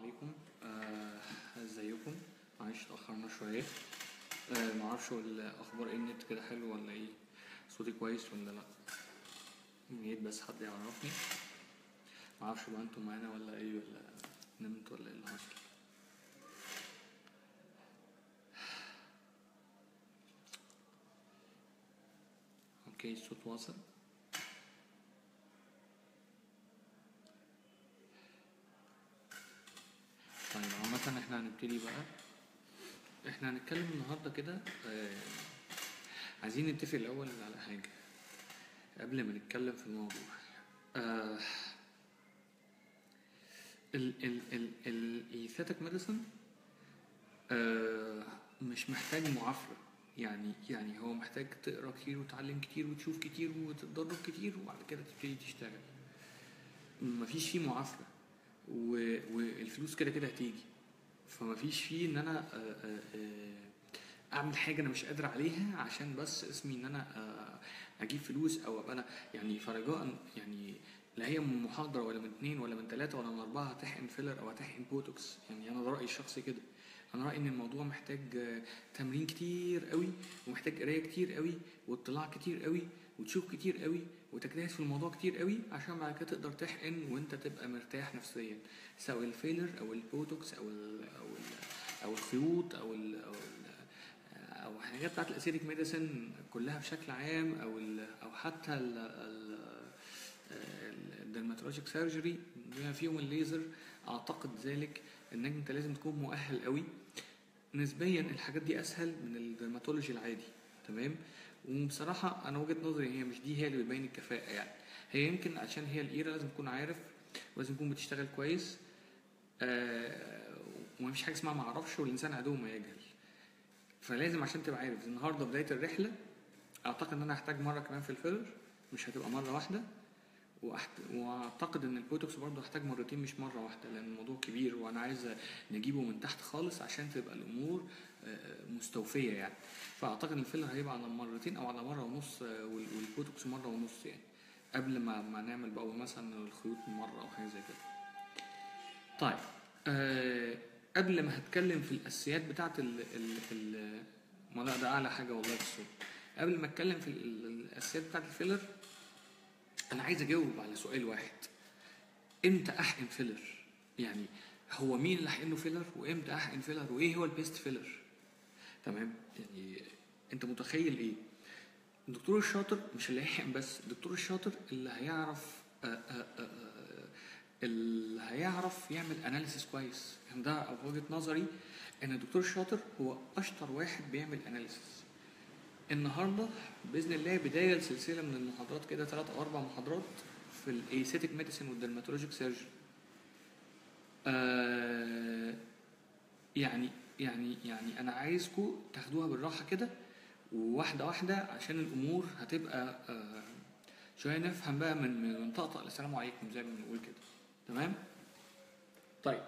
عليكم آه، ازيكم معلش اتأخرنا شوية آه، معرفش هو الأخبار ايه النت كده حلو ولا ايه صوتي كويس ولا لأ يا ريت بس حد يعرفني معرفش بقى انتوا معانا ولا ايه ولا نمت ولا ايه اللي حصل اوكي الصوت واصل طيب عامة احنا هنبتدي بقى احنا هنتكلم النهاردة كده آه، عايزين نتفق الأول على حاجة قبل ما نتكلم في الموضوع آه، ال ال ال الايثاتيك ميديسن مش محتاج معافرة يعني يعني هو محتاج تقرا كتير وتتعلم كتير وتشوف كتير وتتدرب كتير وبعد كده تبتدي تشتغل مفيش فيه معافرة و- والفلوس كده كده هتيجي فمفيش فيه ان انا آه، آه، آه، اعمل حاجه انا مش قادر عليها عشان بس اسمي ان انا آه، اجيب فلوس او ابقى انا يعني فرجاء يعني لا هي من محاضره ولا من اتنين ولا من تلاته ولا من اربعه هتحقن فيلر او هتحقن بوتوكس يعني انا ده رايي الشخصي كده انا رايي ان الموضوع محتاج آه، تمرين كتير قوي ومحتاج قرايه كتير قوي واطلاع كتير قوي وتشوف كتير قوي وتجتهد في الموضوع كتير قوي عشان بعد كده تقدر تحقن وانت تبقى مرتاح نفسيا سواء الفيلر او البوتوكس او ال او ال او الخيوط او ال او ال او الحاجات بتاعت الاسيريك ميديسن كلها بشكل عام او ال او حتى ال ال الدرماتولوجيك سيرجري بما فيهم الليزر اعتقد ذلك ان انت لازم تكون مؤهل قوي نسبيا الحاجات دي اسهل من الدرماتولوجي العادي تمام وبصراحه انا وجهه نظري هي مش دي هي اللي بتبين الكفاءه يعني هي يمكن عشان هي الايرا لازم تكون عارف ولازم تكون بتشتغل كويس آه ومفيش حاجه اسمها ما اعرفش والانسان عدو ما يجهل فلازم عشان تبقى عارف النهارده بدايه الرحله اعتقد ان انا هحتاج مره كمان في الفيلر مش هتبقى مره واحده وأحت... واعتقد ان البوتوكس برضه هحتاج مرتين مش مره واحده لان الموضوع كبير وانا عايز نجيبه من تحت خالص عشان تبقى الامور آه، مستوفيه يعني فاعتقد ان الفيلر هيبقى على مرتين او على مره ونص آه، وال- والبوتوكس مره ونص يعني قبل ما ما نعمل بقى مثلا الخيوط مره او حاجه زي كده طيب آه قبل ما هتكلم في الاساسيات بتاعت ال ال ال ما لا ده اعلى حاجه والله في الصوت قبل ما اتكلم في ال- ال- الاساسيات بتاعت الفيلر انا عايز اجاوب على سؤال واحد امتى احقن فيلر يعني هو مين اللي هحقن له فيلر وامتى احقن فيلر وايه هو البيست فيلر تمام يعني انت متخيل ايه الدكتور الشاطر مش اللي هيحقن بس الدكتور الشاطر اللي هيعرف آه، آه، آه، آه، اللي هيعرف يعمل اناليسيس كويس يعني ده في وجهه نظري ان الدكتور الشاطر هو اشطر واحد بيعمل اناليسيس النهارده باذن الله بدايه لسلسله من المحاضرات كده ثلاث او اربع محاضرات في الايستيك ميديسن والدرماتولوجيك سيرجري آه يعني يعني يعني انا عايزكم تاخدوها بالراحه كده وواحده واحده عشان الامور هتبقى آه شويه نفهم بقى من من من طقطق السلام عليكم زي ما بنقول كده تمام طيب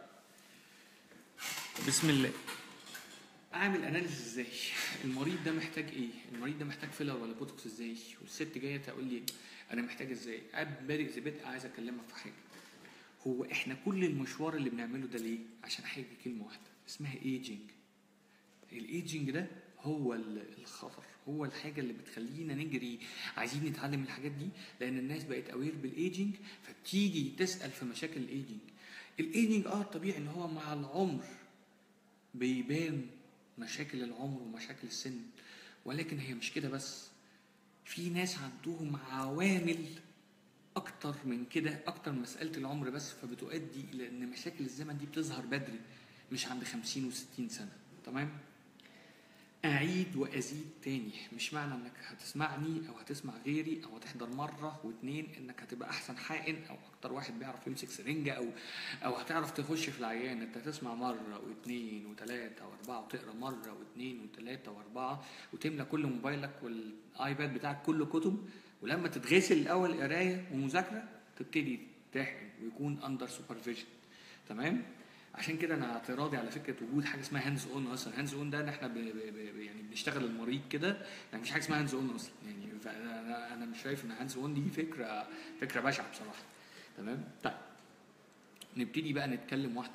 بسم الله اعمل اناليسيس ازاي المريض ده محتاج ايه المريض ده محتاج فيلر ولا بوتوكس ازاي والست جايه تقول لي انا محتاج ازاي قبل بادئ زي بدء عايز اكلمك في حاجه هو احنا كل المشوار اللي بنعمله ده ليه عشان حاجه كلمه واحده اسمها ايجينج الايجينج ده هو ال- الخطر هو الحاجه اللي بتخلينا نجري عايزين نتعلم الحاجات دي لان الناس بقت اوير بالايجينج فبتيجي تسال في مشاكل الايجينج الايجينج اه طبيعي ان هو مع العمر بيبان مشاكل العمر ومشاكل السن ولكن هي مش كده بس في ناس عندهم عوامل اكتر من كده اكتر من مساله العمر بس فبتؤدي الى ان مشاكل الزمن دي بتظهر بدري مش عند 50 و60 سنه تمام اعيد وازيد تاني مش معنى انك هتسمعني او هتسمع غيري او هتحضر مره واتنين انك هتبقى احسن حائن او اكتر واحد بيعرف يمسك سرنجه او او هتعرف تخش في العيان انت هتسمع مره واتنين وتلاته واربعه وتقرا مره واتنين وتلاته واربعه وتملى كل موبايلك والايباد بتاعك كله كتب ولما تتغسل الاول قرايه ومذاكره تبتدي تحقن ويكون اندر سوبرفيجن تمام عشان كده انا اعتراضي على فكره وجود حاجه اسمها هاندز اون اصلا هاندز اون ده ان احنا ب... ب... ب... يعني بنشتغل المريض كده يعني مفيش حاجه اسمها هاندز اون اصلا يعني فانا انا مش شايف ان هاندز اون دي فكره فكره بشعه بصراحه تمام طيب نبتدي بقى نتكلم واحده واحده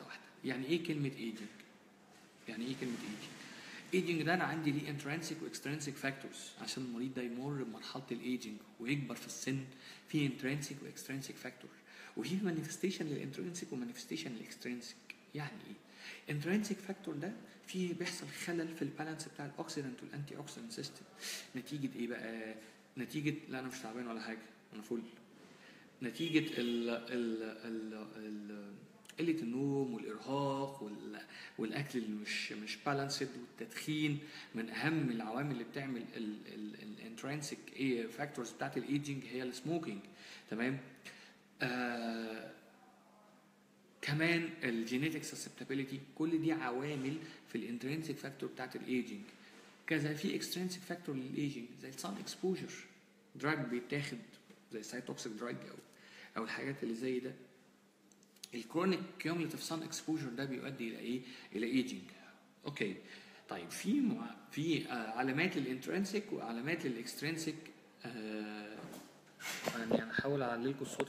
يعني ايه كلمه ايجنج يعني ايه كلمه ايجنج ايجنج ده انا عندي ليه انترنسيك واكسترنسيك فاكتورز عشان المريض ده يمر بمرحله الايجنج ويكبر في السن في انترنسيك واكسترنسيك فاكتور وفي مانيفستيشن للانترنسيك ومانيفستيشن للاكسترنسيك يعني ايه انترنسيك فاكتور ده فيه بيحصل خلل في البالانس بتاع الاكسيدنت والانتي اوكسيدنت سيستم نتيجه ايه بقى نتيجه لا انا مش تعبان ولا حاجه انا فل نتيجه ال ال ال ال قله النوم والارهاق وال والاكل اللي مش مش بالانسد والتدخين من اهم العوامل اللي بتعمل الانترنسيك فاكتورز بتاعت الايجنج هي السموكينج تمام آه كمان الجينيتك سسبتابيليتي كل دي عوامل في الانترنسيك فاكتور بتاعت الايجنج كذا في اكسترنسيك فاكتور للايجنج زي السان اكسبوجر دراج بيتاخد زي سايتوكسيك دراج او او الحاجات اللي زي ده الكرونيك كيوميوليتيف سان اكسبوجر ده بيؤدي الى ايه؟ الى ايجنج. اوكي طيب في مع... في آه علامات للانترنسيك وعلامات للاكسترنسيك آه يعني انا هحاول اعلي لكم الصوت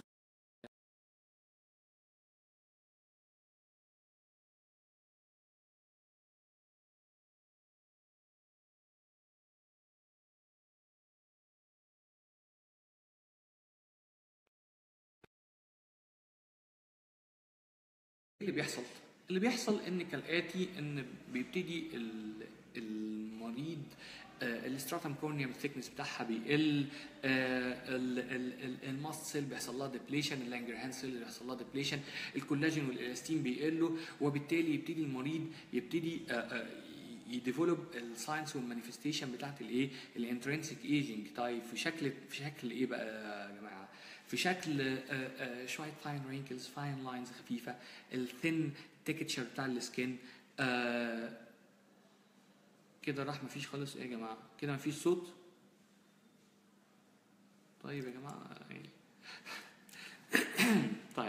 اللي بيحصل اللي بيحصل ان كالاتي ان بيبتدي المريض الاستراتم كورنيوم ثيكنس بتاعها بيقل الماست سيل بيحصل لها ديبليشن اللانجرهان سيل بيحصل لها ديبليشن الكولاجين والالاستين بيقلوا وبالتالي يبتدي المريض يبتدي يديفلوب الساينس والمانيفستيشن بتاعت الايه الانترنسيك ايجنج طيب في شكل في شكل ايه بقى يا جماعه في شكل شويه فاين رينكلز فاين لاينز خفيفه الثين تكتشر بتاع السكين كده راح مفيش خالص ايه يا جماعه كده مفيش صوت طيب يا جماعه يعني طيب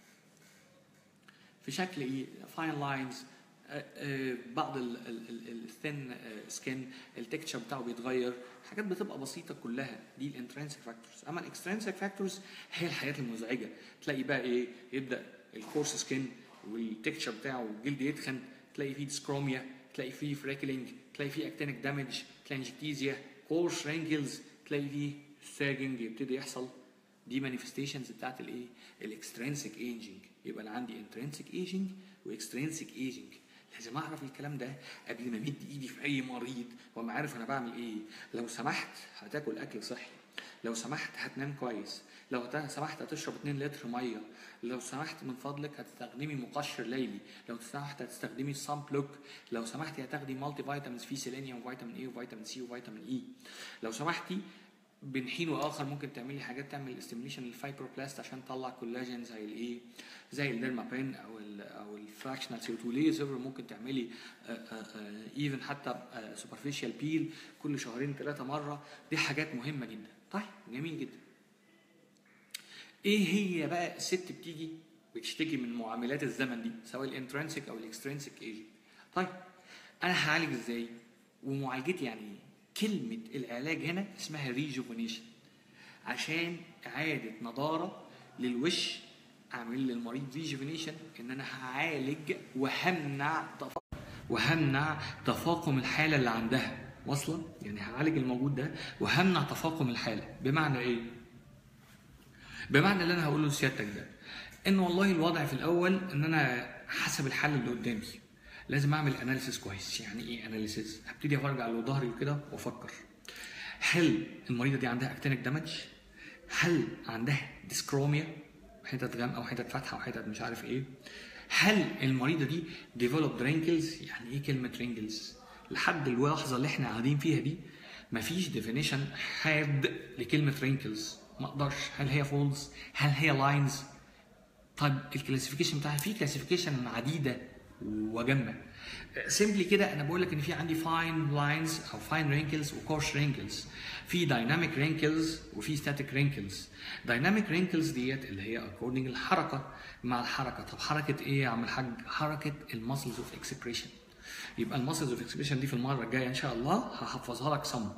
في شكل ايه فاين لاينز بعض الثين سكين التكتشر بتاعه بيتغير حاجات بتبقى بسيطه كلها دي الانترنسيك فاكتورز اما الاكسترنسيك فاكتورز هي الحاجات المزعجه تلاقي بقى ايه يبدا الكورس سكين والتكتشر بتاعه والجلد يتخن تلاقي فيه ديسكروميا تلاقي فيه فريكلينج تلاقي فيه اكتينيك دامج كلانجكتيزيا كورس رينجلز تلاقي فيه ساجنج يبتدي يحصل دي مانيفستيشنز بتاعت الايه الاكسترنسيك ايجنج يبقى انا عندي انترنسيك ايجنج واكسترنسيك ايجنج لازم اعرف الكلام ده قبل ما امد ايدي في اي مريض وما عارف انا بعمل ايه لو سمحت هتاكل اكل صحي لو سمحت هتنام كويس لو سمحت هتشرب 2 لتر ميه لو سمحت من فضلك هتستخدمي مقشر ليلي لو سمحت هتستخدمي الصن بلوك لو سمحتي هتاخدي مالتي فيتامينز فيه سيلينيوم وفيتامين اي وفيتامين سي وفيتامين اي لو سمحتي بين حين واخر ممكن تعملي حاجات تعمل استيميليشن للفايبروبلاست عشان تطلع كولاجين زي الايه زي الديرمابين او ال او الفراكشنال سي 2 ليزر ممكن تعملي ايفن حتى سوبرفيشال بيل كل شهرين ثلاثه مره دي حاجات مهمه جدا طيب جميل جدا ايه هي بقى الست بتيجي بتشتكي من معاملات الزمن دي سواء الانترنسيك او الاكسترنسيك ايجنج طيب انا هعالج ازاي ومعالجتي يعني ايه كلمة العلاج هنا اسمها ريجوفينيشن عشان إعادة نضارة للوش أعمل للمريض ريجوفينيشن إن أنا هعالج وهمنع تفاقم وهمنع تفاقم الحالة اللي عندها واصلة؟ يعني هعالج الموجود ده وهمنع تفاقم الحالة بمعنى إيه؟ بمعنى اللي أنا هقوله لسيادتك ده إن والله الوضع في الأول إن أنا حسب الحل اللي قدامي لازم اعمل اناليسيس كويس يعني ايه اناليسيس هبتدي ارجع لظهري وكده وافكر هل المريضه دي عندها اكتينيك دامج هل عندها ديسكروميا حتت غامقه وحتت فاتحه وحتت مش عارف ايه هل المريضه دي ديفلوبد رينكلز يعني ايه كلمه رينكلز لحد اللحظه اللي احنا قاعدين فيها دي مفيش ديفينيشن حاد لكلمه رينكلز ما اقدرش هل هي فولز هل هي لاينز طيب الكلاسيفيكيشن بتاعها في كلاسيفيكيشن عديده وجنبه سيمبلي كده انا بقول لك ان في عندي فاين لاينز او فاين رينكلز وكورس رينكلز في دايناميك رينكلز وفي ستاتيك رينكلز دايناميك رينكلز ديت اللي هي اكوردنج الحركه مع الحركه طب حركه ايه يا عم الحاج حركه المسلز اوف اكسبريشن يبقى المسلز اوف اكسبريشن دي في المره الجايه ان شاء الله هحفظها لك صم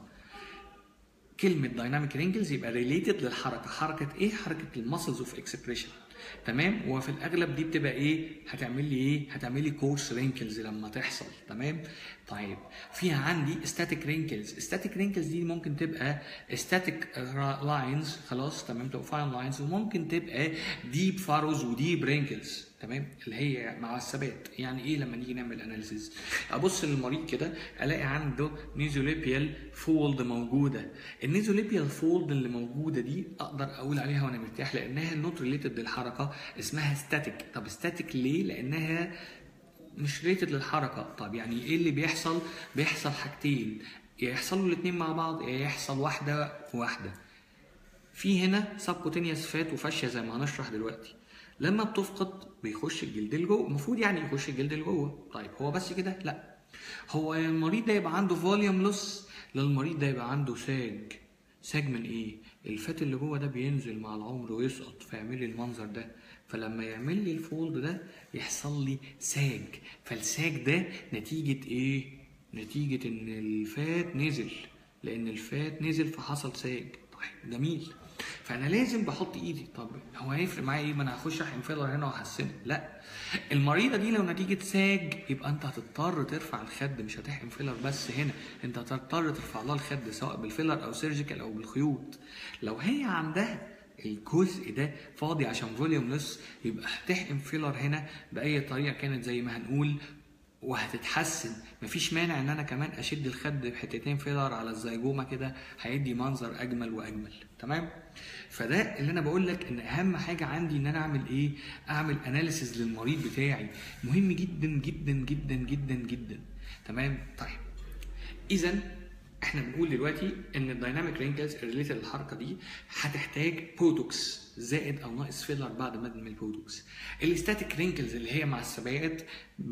كلمه دايناميك رينكلز يبقى ريليتد للحركه حركه ايه حركه المسلز اوف اكسبريشن تمام وفي الاغلب دي بتبقى ايه هتعمل لي ايه هتعمل لي كورس رينكلز لما تحصل تمام طيب فيها عندي ستاتيك رينكلز ستاتيك رينكلز دي ممكن تبقى ستاتيك لاينز خلاص تمام تبقى فاين لاينز وممكن تبقى ديب فاروز وديب رينكلز تمام اللي هي مع الثبات يعني ايه لما نيجي نعمل اناليسيز ابص للمريض كده الاقي عنده نيزوليبيال فولد موجوده النيزوليبيال فولد اللي موجوده دي اقدر اقول عليها وانا مرتاح لانها نوت ريليتد للحركه اسمها ستاتيك طب ستاتيك ليه لانها مش ريتد للحركه طب يعني ايه اللي بيحصل بيحصل حاجتين يا يحصلوا الاثنين مع بعض يا يحصل واحده وواحده في هنا سبكوتينيوس فات وفاشيه زي ما هنشرح دلوقتي لما بتفقد بيخش الجلد لجوه المفروض يعني يخش الجلد لجوه طيب هو بس كده لا هو المريض ده يبقى عنده فوليوم لوس للمريض ده يبقى عنده ساج ساج من ايه الفات اللي جوه ده بينزل مع العمر ويسقط فيعمل لي المنظر ده فلما يعمل لي الفولد ده يحصل لي ساج فالساج ده نتيجة ايه نتيجة ان الفات نزل لان الفات نزل فحصل ساج طيب جميل فانا لازم بحط ايدي طب هو هيفرق معايا ايه ما انا هخش احقن فيلر هنا واحسنه لا المريضه دي لو نتيجه ساج يبقى انت هتضطر ترفع الخد مش هتحقن فيلر بس هنا انت هتضطر ترفع لها الخد سواء بالفيلر او سيرجيكال او بالخيوط لو هي عندها الجزء ده فاضي عشان فوليوم لس يبقى هتحقن فيلر هنا باي طريقه كانت زي ما هنقول وهتتحسن مفيش مانع ان انا كمان اشد الخد بحتتين فيلر على الزيجومه كده هيدي منظر اجمل واجمل تمام فده اللي انا بقول لك ان اهم حاجه عندي ان انا اعمل ايه اعمل اناليسيز للمريض بتاعي مهم جدا جدا جدا جدا جدا تمام طيب اذا احنا بنقول دلوقتي ان الدايناميك رينكلز ريليتد للحركه دي هتحتاج بوتوكس زائد او ناقص فيلر بعد ما ادمن البوتوكس الاستاتيك رينكلز اللي هي مع السبايات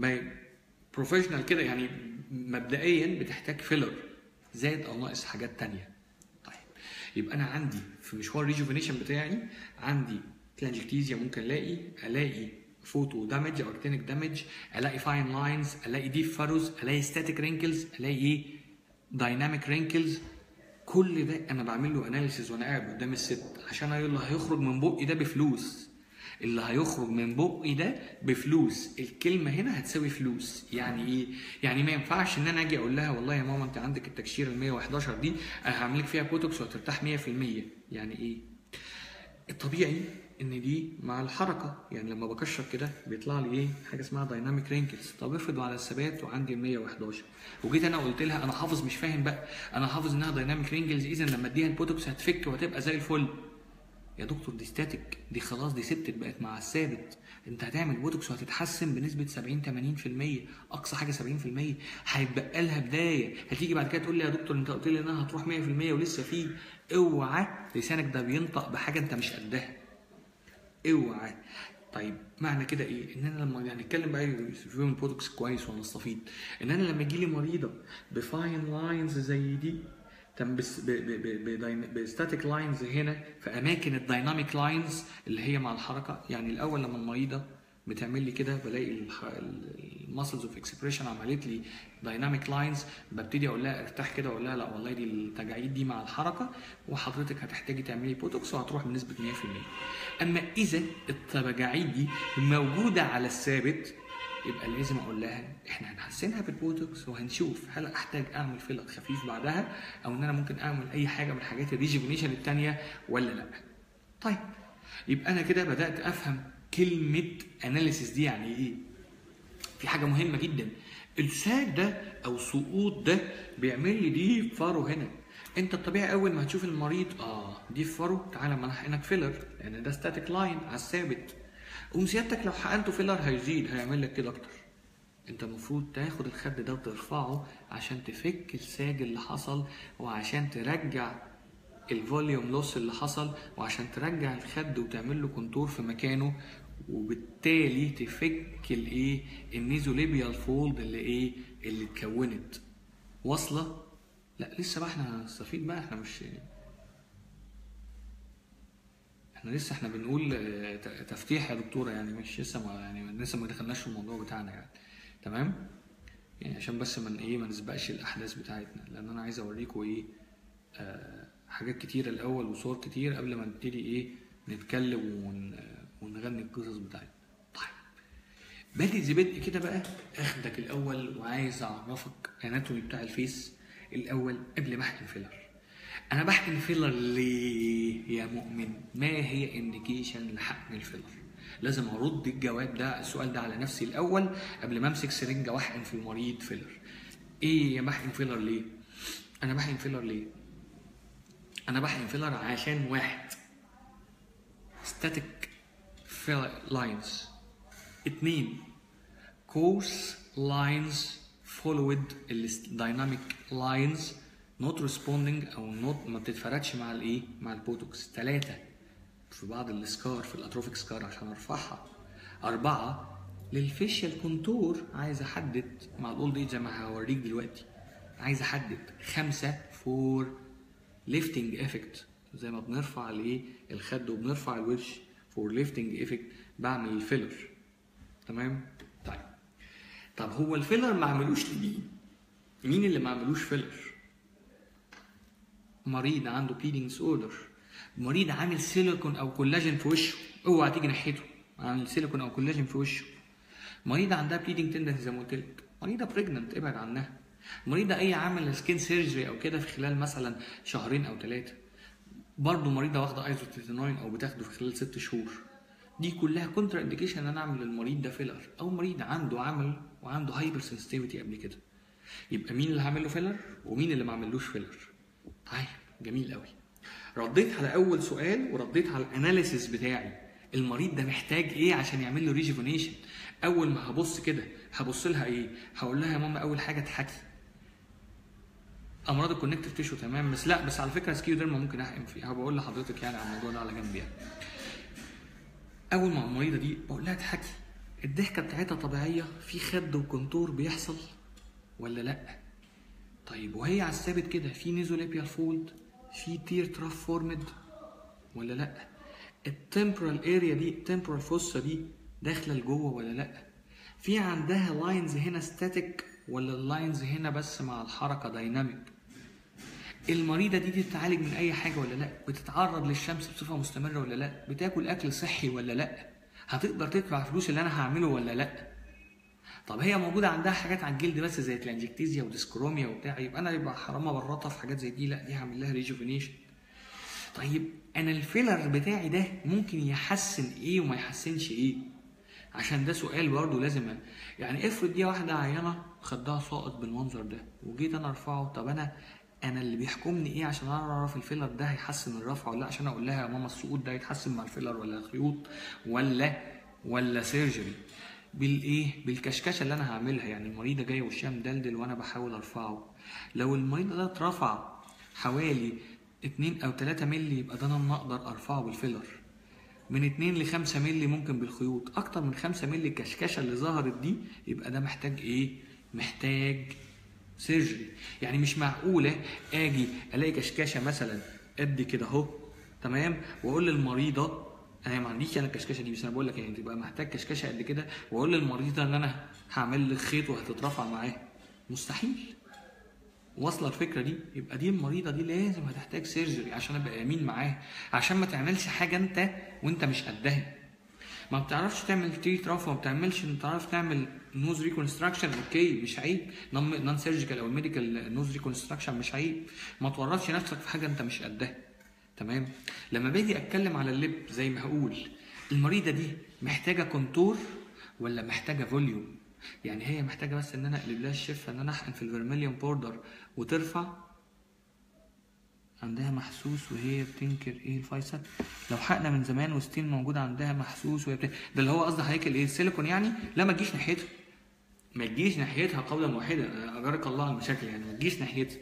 بروفيشنال كده يعني مبدئيا بتحتاج فيلر زائد او ناقص حاجات تانية طيب يبقى انا عندي في مشوار الريجوفينيشن بتاعي عندي كلانجكتيزيا ممكن الاقي الاقي فوتو دامج او اكتينيك دامج الاقي فاين لاينز الاقي ديب فاروز الاقي ستاتيك رينكلز الاقي ايه دايناميك رينكلز كل ده انا بعمل له اناليسيز وانا قاعد قدام الست عشان اقول له هيخرج من بقي ده بفلوس اللي هيخرج من بقي ده بفلوس الكلمه هنا هتساوي فلوس يعني ايه يعني ما ينفعش ان انا اجي اقول لها والله يا ماما انت عندك التكشيره ال 111 دي انا هعمل لك فيها بوتوكس وهترتاح 100% يعني ايه الطبيعي ان دي مع الحركه يعني لما بكشر كده بيطلع لي ايه حاجه اسمها دايناميك رينكلز طب افرض على الثبات وعندي 111 وجيت انا قلت لها انا حافظ مش فاهم بقى انا حافظ انها دايناميك رينكلز اذا لما اديها البوتوكس هتفك وهتبقى زي الفل يا دكتور دي ستاتيك دي خلاص دي ثبتت بقت مع الثابت انت هتعمل بوتوكس وهتتحسن بنسبه 70 80% اقصى حاجه 70% هيتبقى لها بدايه هتيجي بعد كده تقول لي يا دكتور انت قلت لي انها هتروح 100% ولسه في اوعى لسانك ده بينطق بحاجه انت مش قدها اوعى طيب معنى كده ايه؟ ان انا لما يعني نتكلم بقى فيهم البوتوكس كويس ونستفيد ان انا لما يجي لي مريضه بفاين لاينز زي دي تم بس بستاتيك لاينز هنا في اماكن الدايناميك لاينز اللي هي مع الحركه يعني الاول لما المريضه بتعمل لي كده بلاقي الماسلز اوف اكسبريشن عملت لي دايناميك لاينز ببتدي اقول لها ارتاح كده اقول لها لا والله دي التجاعيد دي مع الحركه وحضرتك هتحتاجي تعملي بوتوكس وهتروح بنسبه 100% اما اذا التجاعيد دي موجوده على الثابت يبقى لازم اقول لها احنا هنحسنها بالبوتوكس وهنشوف هل احتاج اعمل فيلر خفيف بعدها او ان انا ممكن اعمل اي حاجه من حاجات الريجيفينيشن الثانيه ولا لا طيب يبقى انا كده بدات افهم كلمه اناليسيس دي يعني ايه في حاجه مهمه جدا الساج ده او سقوط ده بيعمل لي دي فارو هنا انت الطبيعي اول ما هتشوف المريض اه دي فارو تعالى ما نحقنك فيلر لان ده ستاتيك لاين على الثابت قوم سيادتك لو حقنته فيلر هيزيد هيعمل لك كده اكتر انت المفروض تاخد الخد ده وترفعه عشان تفك الساج اللي حصل وعشان ترجع الفوليوم لوس اللي حصل وعشان ترجع الخد وتعمل له كونتور في مكانه وبالتالي تفك الايه النيزوليبيال فولد اللي ايه اللي اتكونت واصله لا لسه بقى احنا هنستفيد بقى احنا مش احنا لسه احنا بنقول تفتيح يا دكتوره يعني مش لسه ما يعني لسه ما دخلناش في الموضوع بتاعنا يعني تمام يعني عشان بس من ايه ما نسبقش الاحداث بتاعتنا لان انا عايز اوريكم ايه آه حاجات كتيره الاول وصور كتير قبل ما نبتدي ايه نتكلم ون ونغني القصص بتاعتنا طيب بادئ زي بدء كده بقى اخدك الاول وعايز اعرفك اناتومي بتاع الفيس الاول قبل ما احقن فيلر انا بحقن فيلر ليه يا مؤمن ما هي انديكيشن لحقن الفيلر لازم ارد الجواب ده السؤال ده على نفسي الاول قبل ما امسك سرنجه واحقن في المريض فيلر ايه يا بحقن فيلر ليه انا بحقن فيلر ليه انا بحقن فيلر عشان واحد static lines اتنين course lines followed dynamic lines not responding او not ما بتتفرقش مع الايه مع البوتوكس ثلاثة في بعض السكار في الاتروفيك سكار عشان ارفعها أربعة للفيشيال كونتور عايز احدد مع الاولد ايج زي ما هوريك دلوقتي عايز احدد خمسة فور ليفتنج افكت زي ما بنرفع الايه الخد وبنرفع الوش فور ليفتنج افكت بعمل الفيلر تمام طيب طب هو الفيلر ما عملوش لمين مين اللي ما عملوش فيلر مريض عنده بليدنج ديس اوردر مريض عامل سيليكون او كولاجين في وشه اوعى تيجي ناحيته عامل سيليكون او كولاجين في وشه مريضه عندها بليدنج تندنسي زي ما قلت لك مريضه بريجننت ابعد عنها مريضه اي عمل سكين سيرجري او كده في خلال مثلا شهرين او ثلاثه برضه مريضه واخده ايزوتيتينوين او بتاخده في خلال ست شهور دي كلها كونترا انديكيشن ان انا اعمل للمريض ده فيلر او مريض عنده عمل وعنده هايبر سنسيتيفيتي قبل كده يبقى مين اللي هعمل له فيلر ومين اللي ما عملوش فيلر طيب جميل قوي رديت على اول سؤال ورديت على الاناليسيس بتاعي المريض ده محتاج ايه عشان يعمل له ريجيفونيشن اول ما هبص كده هبص لها ايه هقول لها يا ماما اول حاجه تحكي امراض الكونكتيف تيشو تمام بس لا بس على فكره سكيوديرما ممكن احقن فيها بقول لحضرتك يعني على الموضوع ده على جنب يعني اول ما المريضه دي بقول لها تحكي الضحكه بتاعتها طبيعيه في خد وكونتور بيحصل ولا لا طيب وهي على الثابت كده في نيزوليبيال فولد في تير تراف فورمد ولا لا التمبرال اريا دي التمبرال فوسا دي داخله لجوه ولا لا في عندها لاينز هنا ستاتيك ولا اللاينز هنا بس مع الحركه دايناميك المريضة دي بتتعالج من أي حاجة ولا لأ؟ بتتعرض للشمس بصفة مستمرة ولا لأ؟ بتاكل أكل صحي ولا لأ؟ هتقدر تدفع فلوس اللي أنا هعمله ولا لأ؟ طب هي موجودة عندها حاجات على الجلد بس زي الانجكتيزيا وديسكروميا وبتاع يبقى أنا يبقى حرام أبرطها في حاجات زي دي لأ دي هعمل لها ريجوفينيشن. طيب أنا الفيلر بتاعي ده ممكن يحسن إيه وما يحسنش إيه؟ عشان ده سؤال برضه لازم يعني افرض دي واحدة عيانة خدها ساقط بالمنظر ده وجيت أنا أرفعه طب أنا انا اللي بيحكمني ايه عشان اعرف الفيلر ده هيحسن الرفع ولا لا عشان اقول لها يا ماما السقوط ده هيتحسن مع الفيلر ولا الخيوط ولا ولا سيرجري بالايه بالكشكشه اللي انا هعملها يعني المريضه جايه وشها مدلدل وانا بحاول ارفعه لو المريض ده اترفع حوالي 2 او 3 مللي يبقى ده انا اقدر ارفعه بالفيلر من 2 ل 5 مللي ممكن بالخيوط اكتر من 5 مللي الكشكشه اللي ظهرت دي يبقى ده محتاج ايه محتاج سيرجري يعني مش معقوله اجي الاقي كشكشه مثلا قد كده اهو تمام واقول للمريضه انا ما عنديش انا الكشكشه دي بس انا بقول لك يعني تبقى محتاج كشكشه قد كده واقول للمريضه ان انا هعمل لك خيط وهتترفع معاه مستحيل واصله الفكره دي يبقى دي المريضه دي لازم هتحتاج سيرجري عشان ابقى امين معاها عشان ما تعملش حاجه انت وانت مش قدها ما بتعرفش تعمل تي تراف وما بتعملش بتعرف تعمل نوز ريكونستراكشن اوكي مش عيب نون سيرجيكال او الميديكال نوز ريكونستراكشن مش عيب ما تورطش نفسك في حاجه انت مش قدها تمام لما باجي اتكلم على اللب زي ما هقول المريضه دي محتاجه كونتور ولا محتاجه فوليوم يعني هي محتاجه بس ان انا اقلب لها الشفه ان انا احقن في الفيرميليون بوردر وترفع عندها محسوس وهي بتنكر ايه الفيصل لو حقنا من زمان وستين موجود عندها محسوس وهي بتنكر ده اللي هو قصدي هيكل ايه السيليكون يعني لا ما تجيش ناحيتها ما تجيش ناحيتها قولا واحدا اجرك الله على المشاكل يعني ما تجيش ناحيتها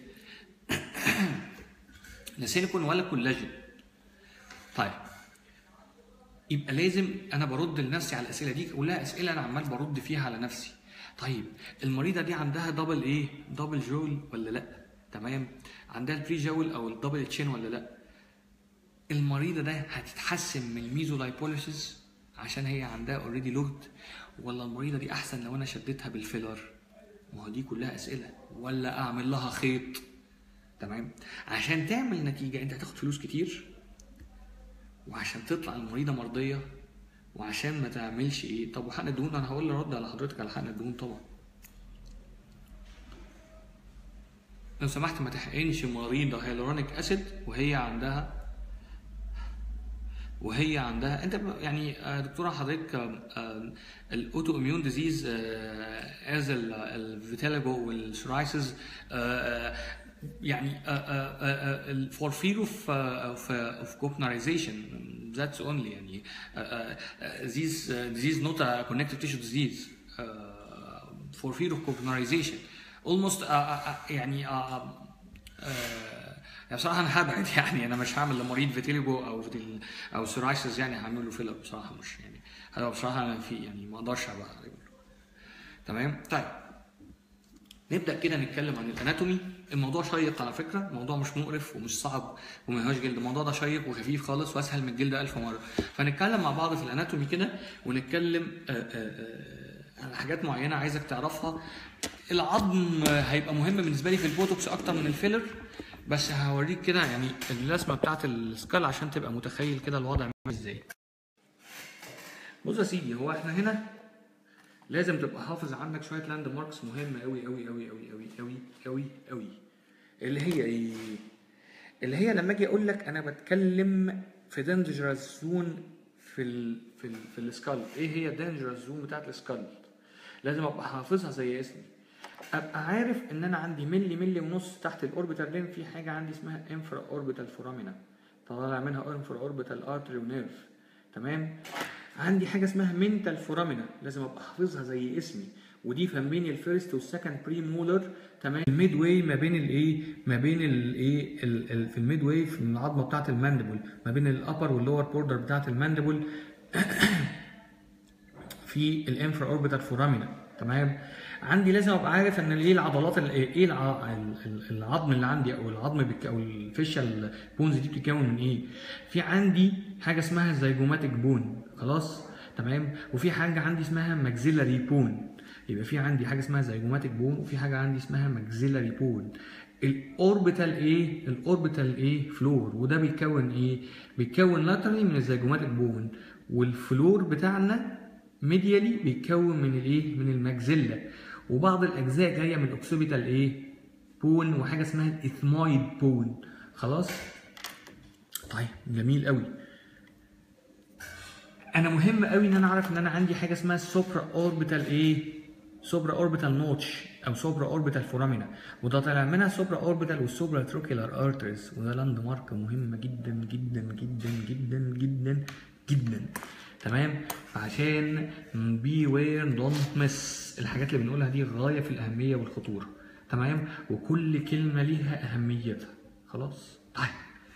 لا سيليكون ولا كولاجين طيب يبقى لازم انا برد لنفسي على الاسئله دي كلها اسئله انا عمال برد فيها على نفسي طيب المريضه دي عندها دبل ايه دبل جول ولا لا تمام عندها البري جول او الدبل تشين ولا لا المريضه ده هتتحسن من الميزو لايبوليسيس عشان هي عندها اوريدي لود ولا المريضه دي احسن لو انا شديتها بالفيلر ما هو دي كلها اسئله ولا اعمل لها خيط تمام عشان تعمل نتيجه انت هتاخد فلوس كتير وعشان تطلع المريضه مرضيه وعشان ما تعملش ايه طب وحقن الدهون انا هقول رد على حضرتك على حقن الدهون طبعا لو سمحت ما تحقنش مريضة هيلورونيك اسيد وهي عندها وهي عندها انت ب- يعني آه، دكتوره حضرتك الاوتو اميون ديزيز از الفيتيليجو والسورايسز يعني فور فير اوف اوف اوف كوبنايزيشن ذاتس اونلي يعني these disease not a connective tissue disease uh, for fear of cognization almost uh, uh, يعني uh, uh, يعني بصراحه انا هبعد يعني انا مش هعمل لمريض فيتيليجو او فيتيل او سورايسز يعني هعمل له فيلر بصراحه مش يعني هذا بصراحه انا في يعني ما اقدرش ابقى عليه. تمام طيب نبدا كده نتكلم عن الاناتومي الموضوع شيق على فكره الموضوع مش مقرف ومش صعب وما هوش جلد الموضوع ده شيق وخفيف خالص واسهل من الجلد ألف مره فنتكلم مع بعض في الاناتومي كده ونتكلم آه، آه، آه، على حاجات معينه عايزك تعرفها العظم هيبقى مهم بالنسبه لي في البوتوكس اكتر من الفيلر بس هوريك كده يعني الرسمه بتاعت السكال عشان تبقى متخيل كده الوضع عامل ازاي بص يا سيدي هو احنا هنا لازم تبقى حافظ عندك شويه لاند ماركس مهمه قوي قوي قوي قوي قوي قوي قوي قوي اللي هي ايه اللي هي لما اجي اقول لك انا بتكلم في دينجرس زون في ال في ال في السكال ايه هي الدينجرس زون بتاعت السكال لازم ابقى حافظها زي اسمي ابقى عارف ان انا عندي ملي ملي ونص تحت الاوربيتال ريم في حاجه عندي اسمها انفرا اوربيتال فورامينا طالع منها انفرا اوربيتال ارتري ونيرف تمام عندي حاجه اسمها منتال فورامينا لازم ابقى حافظها زي اسمي ودي ما بين الفيرست والسكند بري مولر تمام الميد واي ما بين الايه ما بين الايه ال- ال- في الميد واي في العظمه بتاعه الماندبل ما بين الابر واللور بوردر بتاعه الماندبل في الانفرا اوربيتال فورامينا تمام عندي لازم ابقى عارف ان ايه العضلات ال- ايه الع- ال- ال- العظم اللي عندي او العظم بك او الفيشال بونز دي بتتكون من ايه في عندي حاجه اسمها زيجوماتيك بون خلاص تمام وفي حاجه عندي اسمها ماكسيلاري بون يبقى في عندي حاجه اسمها زيجوماتيك بون وفي حاجه عندي اسمها ماكسيلاري بون الاوربيتال ايه الاوربيتال ايه فلور وده بيتكون ايه بيتكون لاترالي من الزيجوماتيك بون والفلور بتاعنا ميديالي بيتكون من الايه من الماكسيلا وبعض الاجزاء جايه من الاوكسيبيتال ايه بون وحاجه اسمها الاثمايد بون خلاص طيب جميل قوي انا مهم قوي ان انا اعرف ان انا عندي حاجه اسمها سوبرا اوربيتال ايه سوبرا اوربيتال نوتش او سوبرا اوربيتال فورامينا وده طالع منها سوبرا اوربيتال والسوبرا تروكيلار ارتريز وده لاند مارك مهمه جدا جدا جدا جدا جدا جدا تمام عشان بي وير دونت مس الحاجات اللي بنقولها دي غايه في الاهميه والخطوره تمام وكل كلمه ليها اهميتها خلاص طيب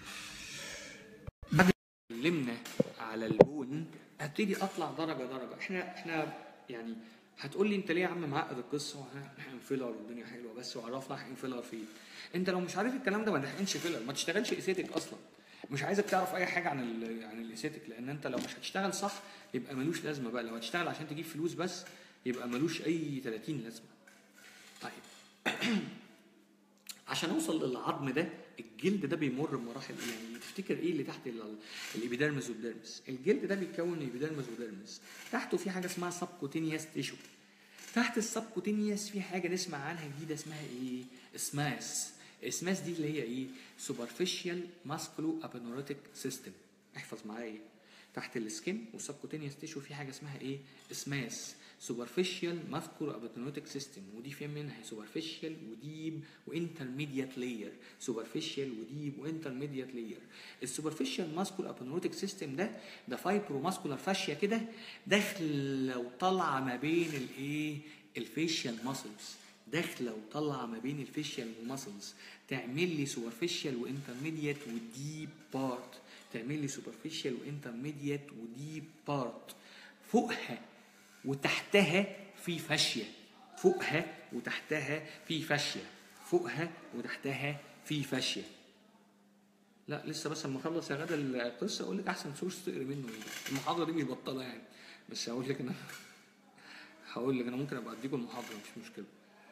اتكلمنا على البون هبتدي اطلع درجه درجه احنا احنا يعني هتقول لي انت ليه يا عم معقد القصه واحنا فيلر والدنيا حلوه بس وعرفنا احنا فيلر فين انت لو مش عارف الكلام ده ما تحقنش فيلر ما تشتغلش اسيتك اصلا مش عايزك تعرف اي حاجه عن ال عن الاسيتك لان انت لو مش هتشتغل صح يبقى ملوش لازمه بقى لو هتشتغل عشان تجيب فلوس بس يبقى ملوش اي 30 لازمه طيب عشان اوصل للعظم ده الجلد ده بيمر بمراحل ايه يعني تفتكر ايه اللي تحت ال- الابيديرمس والديرمس الجلد ده بيتكون من ابيديرمس وديرمس تحته في حاجه اسمها سبكوتينيوس تيشو تحت السبكوتينيوس في حاجه نسمع عنها جديده اسمها ايه اسماس اسماس دي اللي هي ايه سوبرفيشال ماسكولو ابنوريتك سيستم احفظ معايا تحت السكين والسبكوتينيوس تيشو في حاجه اسمها ايه اسماس سوبرفيشال ماسكولو ابنوريتك سيستم ودي في منها سوبرفيشال وديب وانترميديات لاير سوبرفيشال وديب وانترميديات لاير السوبرفيشال ماسكولو ابنوريتك سيستم ده ده فايبرو ماسكولار فاشيا كده داخله وطالعه ما بين الايه الفيشيال ماسلز داخله وطالعه ما بين الفيشيال وماسلز تعمل لي سوبرفيشال وانترميديات وديب بارت تعمل لي سوبرفيشال وانترميديات وديب بارت فوقها وتحتها في فاشيه فوقها وتحتها في فاشيه فوقها وتحتها في فاشيه لا لسه بس لما اخلص يا غدا القصه اقول لك احسن سورس تقري منه ايه المحاضره دي مش بطاله يعني بس هقول لك انا هقول لك انا ممكن ابقى اديكم المحاضره مش مشكله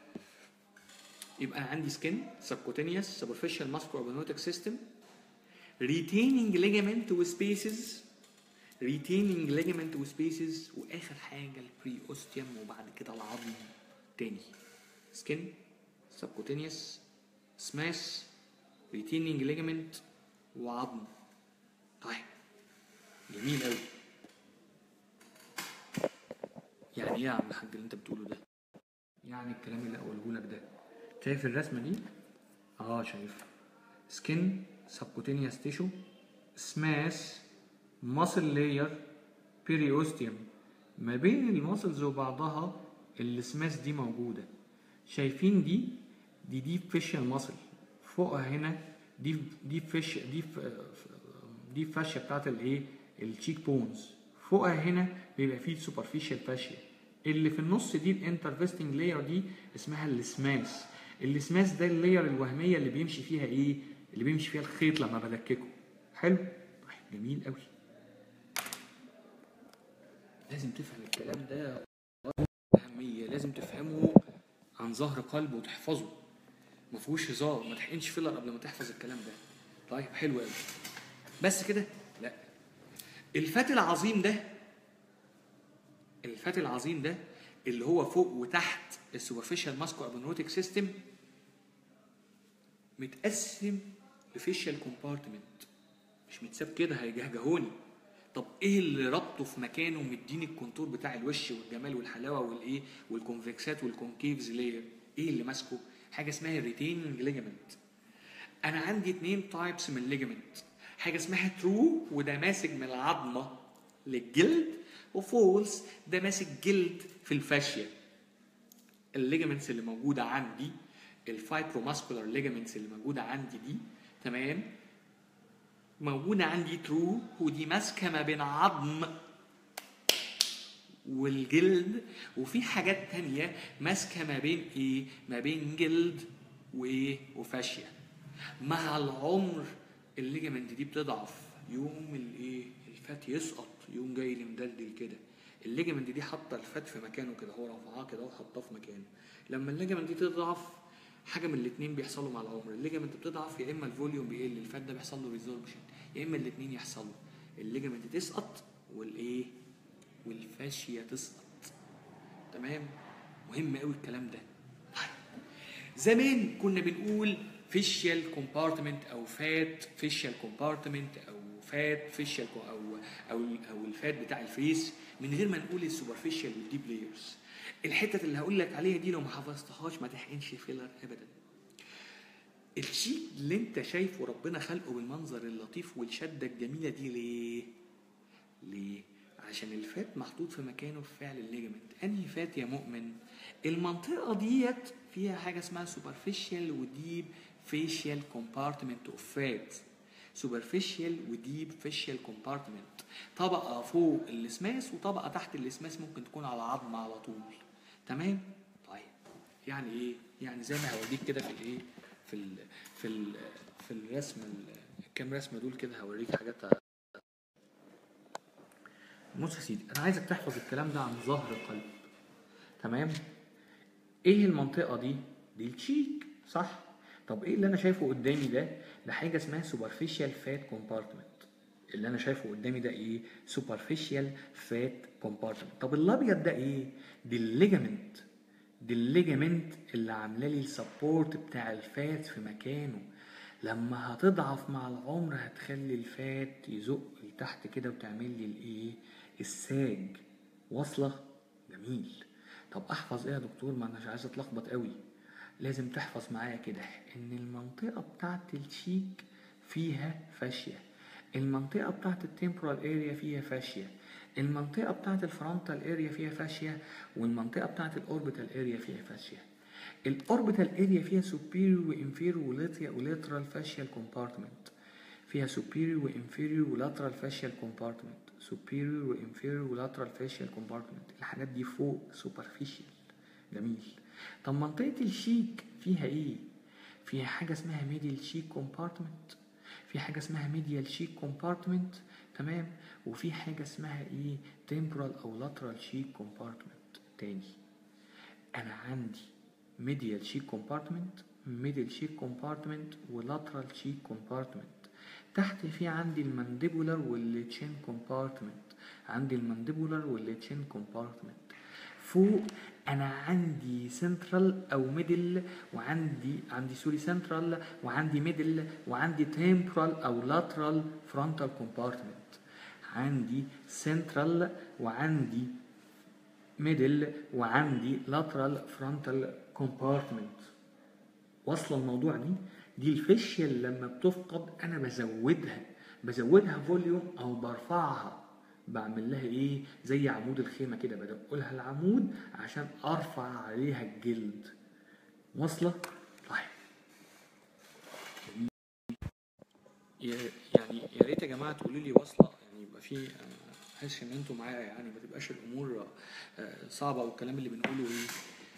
يبقى عندي سكين سبكوتينيوس سوبرفيشال ماسكولار ابنوتيك سيستم retaining ligament وسبيسز retaining ligament وسبيسز واخر حاجه البري اوستيوم وبعد كده العظم تاني سكن سبكوتينيوس سماش retaining ligament وعظم طيب جميل قوي يعني ايه يا عم الحاج اللي انت بتقوله ده يعني الكلام اللي اقوله لك ده شايف الرسمه دي اه شايف سكن سبكوتينيوس تيشو سماس ماسل لاير بيريوستيوم ما بين الماسلز وبعضها السماس دي موجوده شايفين دي دي دي فيشال ماسل فوقها هنا دي دي فيش دي دي فاشيا بتاعت الايه التشيك بونز فوقها هنا بيبقى فيه سوبرفيشال فاشيا اللي في النص دي الانترفيستنج لاير دي اسمها السماس السماس ده اللاير الوهميه اللي بيمشي فيها ايه اللي بيمشي فيها الخيط لما بدككه حلو طيب جميل قوي لازم تفهم الكلام ده أهمية لازم تفهمه عن ظهر قلب وتحفظه ما فيهوش هزار ما تحقنش فيلر قبل ما تحفظ الكلام ده طيب حلو قوي بس كده لا الفات العظيم ده الفات العظيم ده اللي هو فوق وتحت السوبرفيشال ماسكو ابنوتيك سيستم متقسم لفيشال كومبارتمنت مش متساب كده هيجهجهوني طب ايه اللي ربطه في مكانه ومديني الكونتور بتاع الوش والجمال والحلاوه والايه والكونفكسات والكونكيفز لاير ايه اللي ماسكه حاجه اسمها الريتيننج ليجامنت انا عندي اتنين تايبس من الليجامنت حاجه اسمها ترو وده ماسك من العظمه للجلد وفولس ده ماسك جلد في الفاشيه الليجامنتس اللي موجوده عندي الفايبروماسكولار ليجامنتس اللي موجوده عندي دي تمام موجودة عندي ترو ودي ماسكة ما بين عظم والجلد وفي حاجات تانية ماسكة ما بين ايه؟ ما بين جلد وايه؟ وفاشية. مع العمر الليجمنت دي بتضعف يوم الايه؟ الفات يسقط يوم جاي لي مدلدل كده. الليجمنت دي حاطة الفات في مكانه كده هو رفعاه كده وحطاه في مكانه. لما الليجمنت دي تضعف حاجه من الاثنين بيحصلوا مع العمر الليجمنت بتضعف يا اما الفوليوم بيقل الفات ده بيحصل له ريزوربشن يا اما الاثنين يحصلوا الليجمنت تسقط والايه والفاشيه تسقط تمام مهم قوي الكلام ده طيب زمان كنا بنقول فيشيال كومبارتمنت او فات فيشيال كومبارتمنت او فات فيشيال او او او الفات بتاع الفيس من غير ما نقول السوبرفيشال والديب لايرز الحتة اللي هقول لك عليها دي لو ما حفظتهاش ما تحقنش فيلر ابدا الشيء اللي انت شايفه ربنا خلقه بالمنظر اللطيف والشده الجميله دي ليه ليه عشان الفات محطوط في مكانه في فعل الليجمنت انهي فات يا مؤمن المنطقه ديت فيها حاجه اسمها سوبرفيشال وديب فيشيال كومبارتمنت اوف فات سوبرفيشال وديب فيشيال كومبارتمنت طبقه فوق الاسماس وطبقه تحت الاسماس ممكن تكون على عظم على طول تمام طيب يعني ايه يعني زي ما هوريك كده في الايه في ال في ال في الرسم الكام رسمه دول كده هوريك حاجات بص يا سيدي انا عايزك تحفظ الكلام ده عن ظهر القلب تمام ايه المنطقه دي دي التشيك صح طب ايه اللي انا شايفه قدامي ده ده حاجه اسمها سوبرفيشال فات كومبارتمنت اللي انا شايفه قدامي ده ايه سوبرفيشال فات كومبارتمنت طب الابيض ده ايه دي الليجامنت دي الليجامنت اللي عامله لي السبورت بتاع الفات في مكانه لما هتضعف مع العمر هتخلي الفات يزق لتحت كده وتعمل لي الايه الساج واصله جميل طب احفظ ايه يا دكتور ما انا مش عايز اتلخبط قوي لازم تحفظ معايا كده ان المنطقه بتاعت الشيك فيها فاشيه المنطقه بتاعت التمبرال اريا فيها فاشيه المنطقه بتاعت الفرونتال اريا فيها فاشيه والمنطقه بتاعت الاوربيتال اريا فيها فاشيه الاوربيتال اريا فيها superior وانفيريور ولاترال فاشيال كومبارتمنت فيها superior وانفيريور ولاترال فاشيال كومبارتمنت superior وانفيريور ولاترال فاشيال كومبارتمنت الحاجات دي فوق superficial جميل طب منطقة الشيك فيها ايه؟ فيها حاجة اسمها ميديال شيك كومبارتمنت في حاجة اسمها ميديال شيك كومبارتمنت تمام وفي حاجة اسمها ايه تمبرال او لاترال شيك كومبارتمنت تاني انا عندي ميديال شيك كومبارتمنت ميدل شيك كومبارتمنت ولاترال شيك كومبارتمنت تحت في عندي المانديبولار والتشين كومبارتمنت عندي المانديبولار والتشين كومبارتمنت فوق انا عندي سنترال او ميدل وعندي عندي سوري سنترال وعندي ميدل وعندي تمبرال او لاترال فرونتال كومبارتمنت عندي سنترال وعندي ميدل وعندي لاترال فرونتال كومبارتمنت واصله الموضوع دي دي الفيشيال لما بتفقد انا بزودها بزودها فوليوم او برفعها بعمل لها ايه زي عمود الخيمه كده بدق لها العمود عشان ارفع عليها الجلد واصله طيب يا- يعني يا ريت يا جماعه تقولوا لي واصله يعني يبقى في آه، احس ان انتوا معايا يعني ما تبقاش الامور آه، صعبه والكلام اللي بنقوله ايه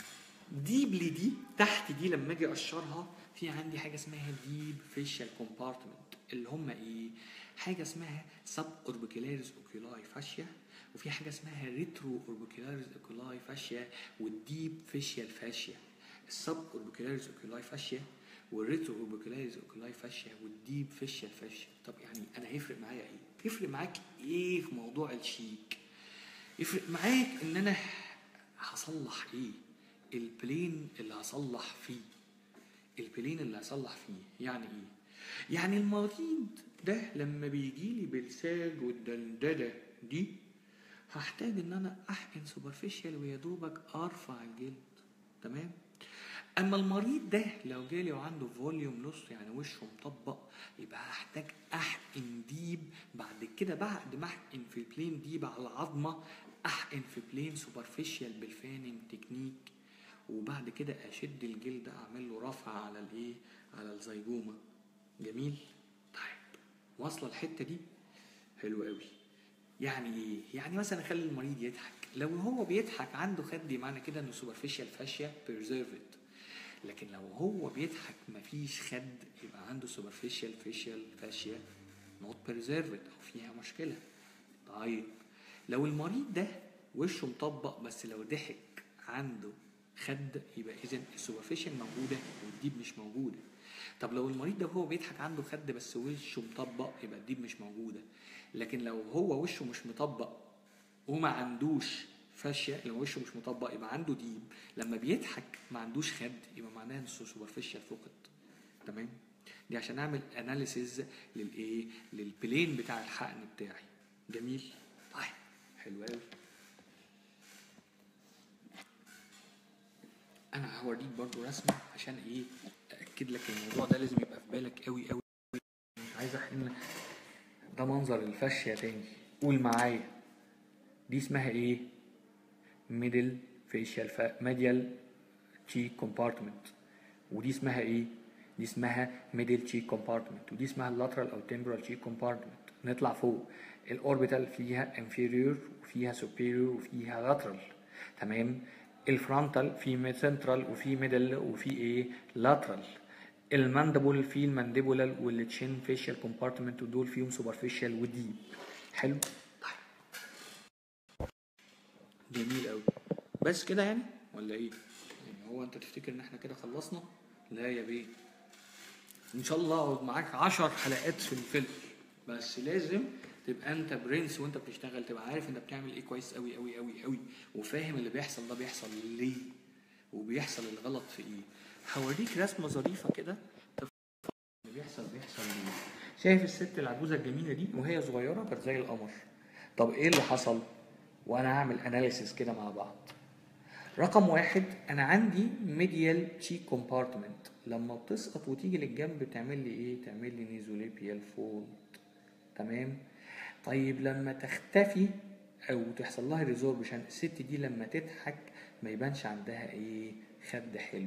ديبلي دي تحت دي لما اجي اقشرها في عندي حاجه اسمها ديب فيشال كومبارتمنت اللي هم ايه حاجه اسمها سب اوربيكولاريس اوكيولاي فاشيا وفي حاجه اسمها ريترو اوربيكولاريس اوكيولاي فاشيا والديب فيشال فاشيا السب اوربيكولاريس اوكيولاي فاشيا والريترو اوربيكولاريس اوكيولاي فاشيا والديب فيشال فاشيا طب يعني انا هيفرق معايا ايه يفرق معاك ايه في موضوع الشيك يفرق معاك ان انا هصلح ايه البلين اللي هصلح فيه البلين اللي هصلح فيه يعني ايه يعني المريض ده لما بيجي لي بالساج والدندده دي هحتاج ان انا احقن سوبرفيشال ويا دوبك ارفع الجلد تمام اما المريض ده لو جالي وعنده فوليوم نص يعني وشه مطبق يبقى هحتاج احقن ديب بعد كده بعد ما احقن في البلين ديب على العظمه احقن في بلين سوبرفيشال بالفاننج تكنيك وبعد كده اشد الجلد اعمل له رفع على الايه على الزيجومه جميل طيب واصله الحته دي حلو قوي يعني ايه يعني مثلا اخلي المريض يضحك لو هو بيضحك عنده خد معنى كده انه سوبرفيشال فاشيا بيرزيرفد لكن لو هو بيضحك مفيش خد يبقى عنده سوبرفيشال فيشيال فاشيا نوت بيرزيرفد او فيها مشكله طيب لو المريض ده وشه مطبق بس لو ضحك عنده خد يبقى اذا السوبرفيشال موجوده والديب مش موجوده طب لو المريض ده هو بيضحك عنده خد بس وشه مطبق يبقى الديب مش موجوده لكن لو هو وشه مش مطبق وما عندوش فاشيا لو وشه مش مطبق يبقى عنده ديب لما بيضحك ما عندوش خد يبقى معناها ان سوبرفيشال فقد تمام دي عشان اعمل اناليسيز للايه للبلين بتاع الحقن بتاعي جميل طيب حلو قوي انا هوريك برضو رسمه عشان ايه ااكد لك الموضوع ده لازم يبقى في بالك قوي قوي مش عايز احن ده منظر الفاشية تاني قول معايا دي اسمها ايه ميدل فيشال فا... ميديال تشيك كومبارتمنت ودي اسمها ايه دي اسمها ميدل تشيك كومبارتمنت ودي اسمها اللاترال او تمبرال تشيك كومبارتمنت نطلع فوق الاوربيتال فيها انفيريور وفيها سوبيريور وفيها لاترال تمام الفرونتال في سنترال وفي ميدل وفي ايه لاترال الماندبل فيه المانديبولال والتشين فيشال كومبارتمنت ودول فيهم سوبرفيشال وديب حلو طيب جميل قوي بس كده يعني ولا ايه يعني هو انت تفتكر ان احنا كده خلصنا لا يا بيه ان شاء الله اقعد معاك عشر حلقات في الفيلم بس لازم تبقى انت برنس وانت بتشتغل تبقى عارف انت بتعمل ايه كويس قوي قوي قوي قوي وفاهم اللي بيحصل ده بيحصل ليه وبيحصل الغلط في ايه هوريك رسمه ظريفه كده اللي بيحصل بيحصل ليه شايف الست العجوزه الجميله دي وهي صغيره كانت زي القمر طب ايه اللي حصل وانا هعمل اناليسيس كده مع بعض رقم واحد انا عندي ميديال تشيك كومبارتمنت لما بتسقط وتيجي للجنب تعمل لي ايه تعمل لي نيزوليبيال فولد تمام طيب لما تختفي او تحصل لها ريزوربشن الست دي لما تضحك ما يبانش عندها ايه خد حلو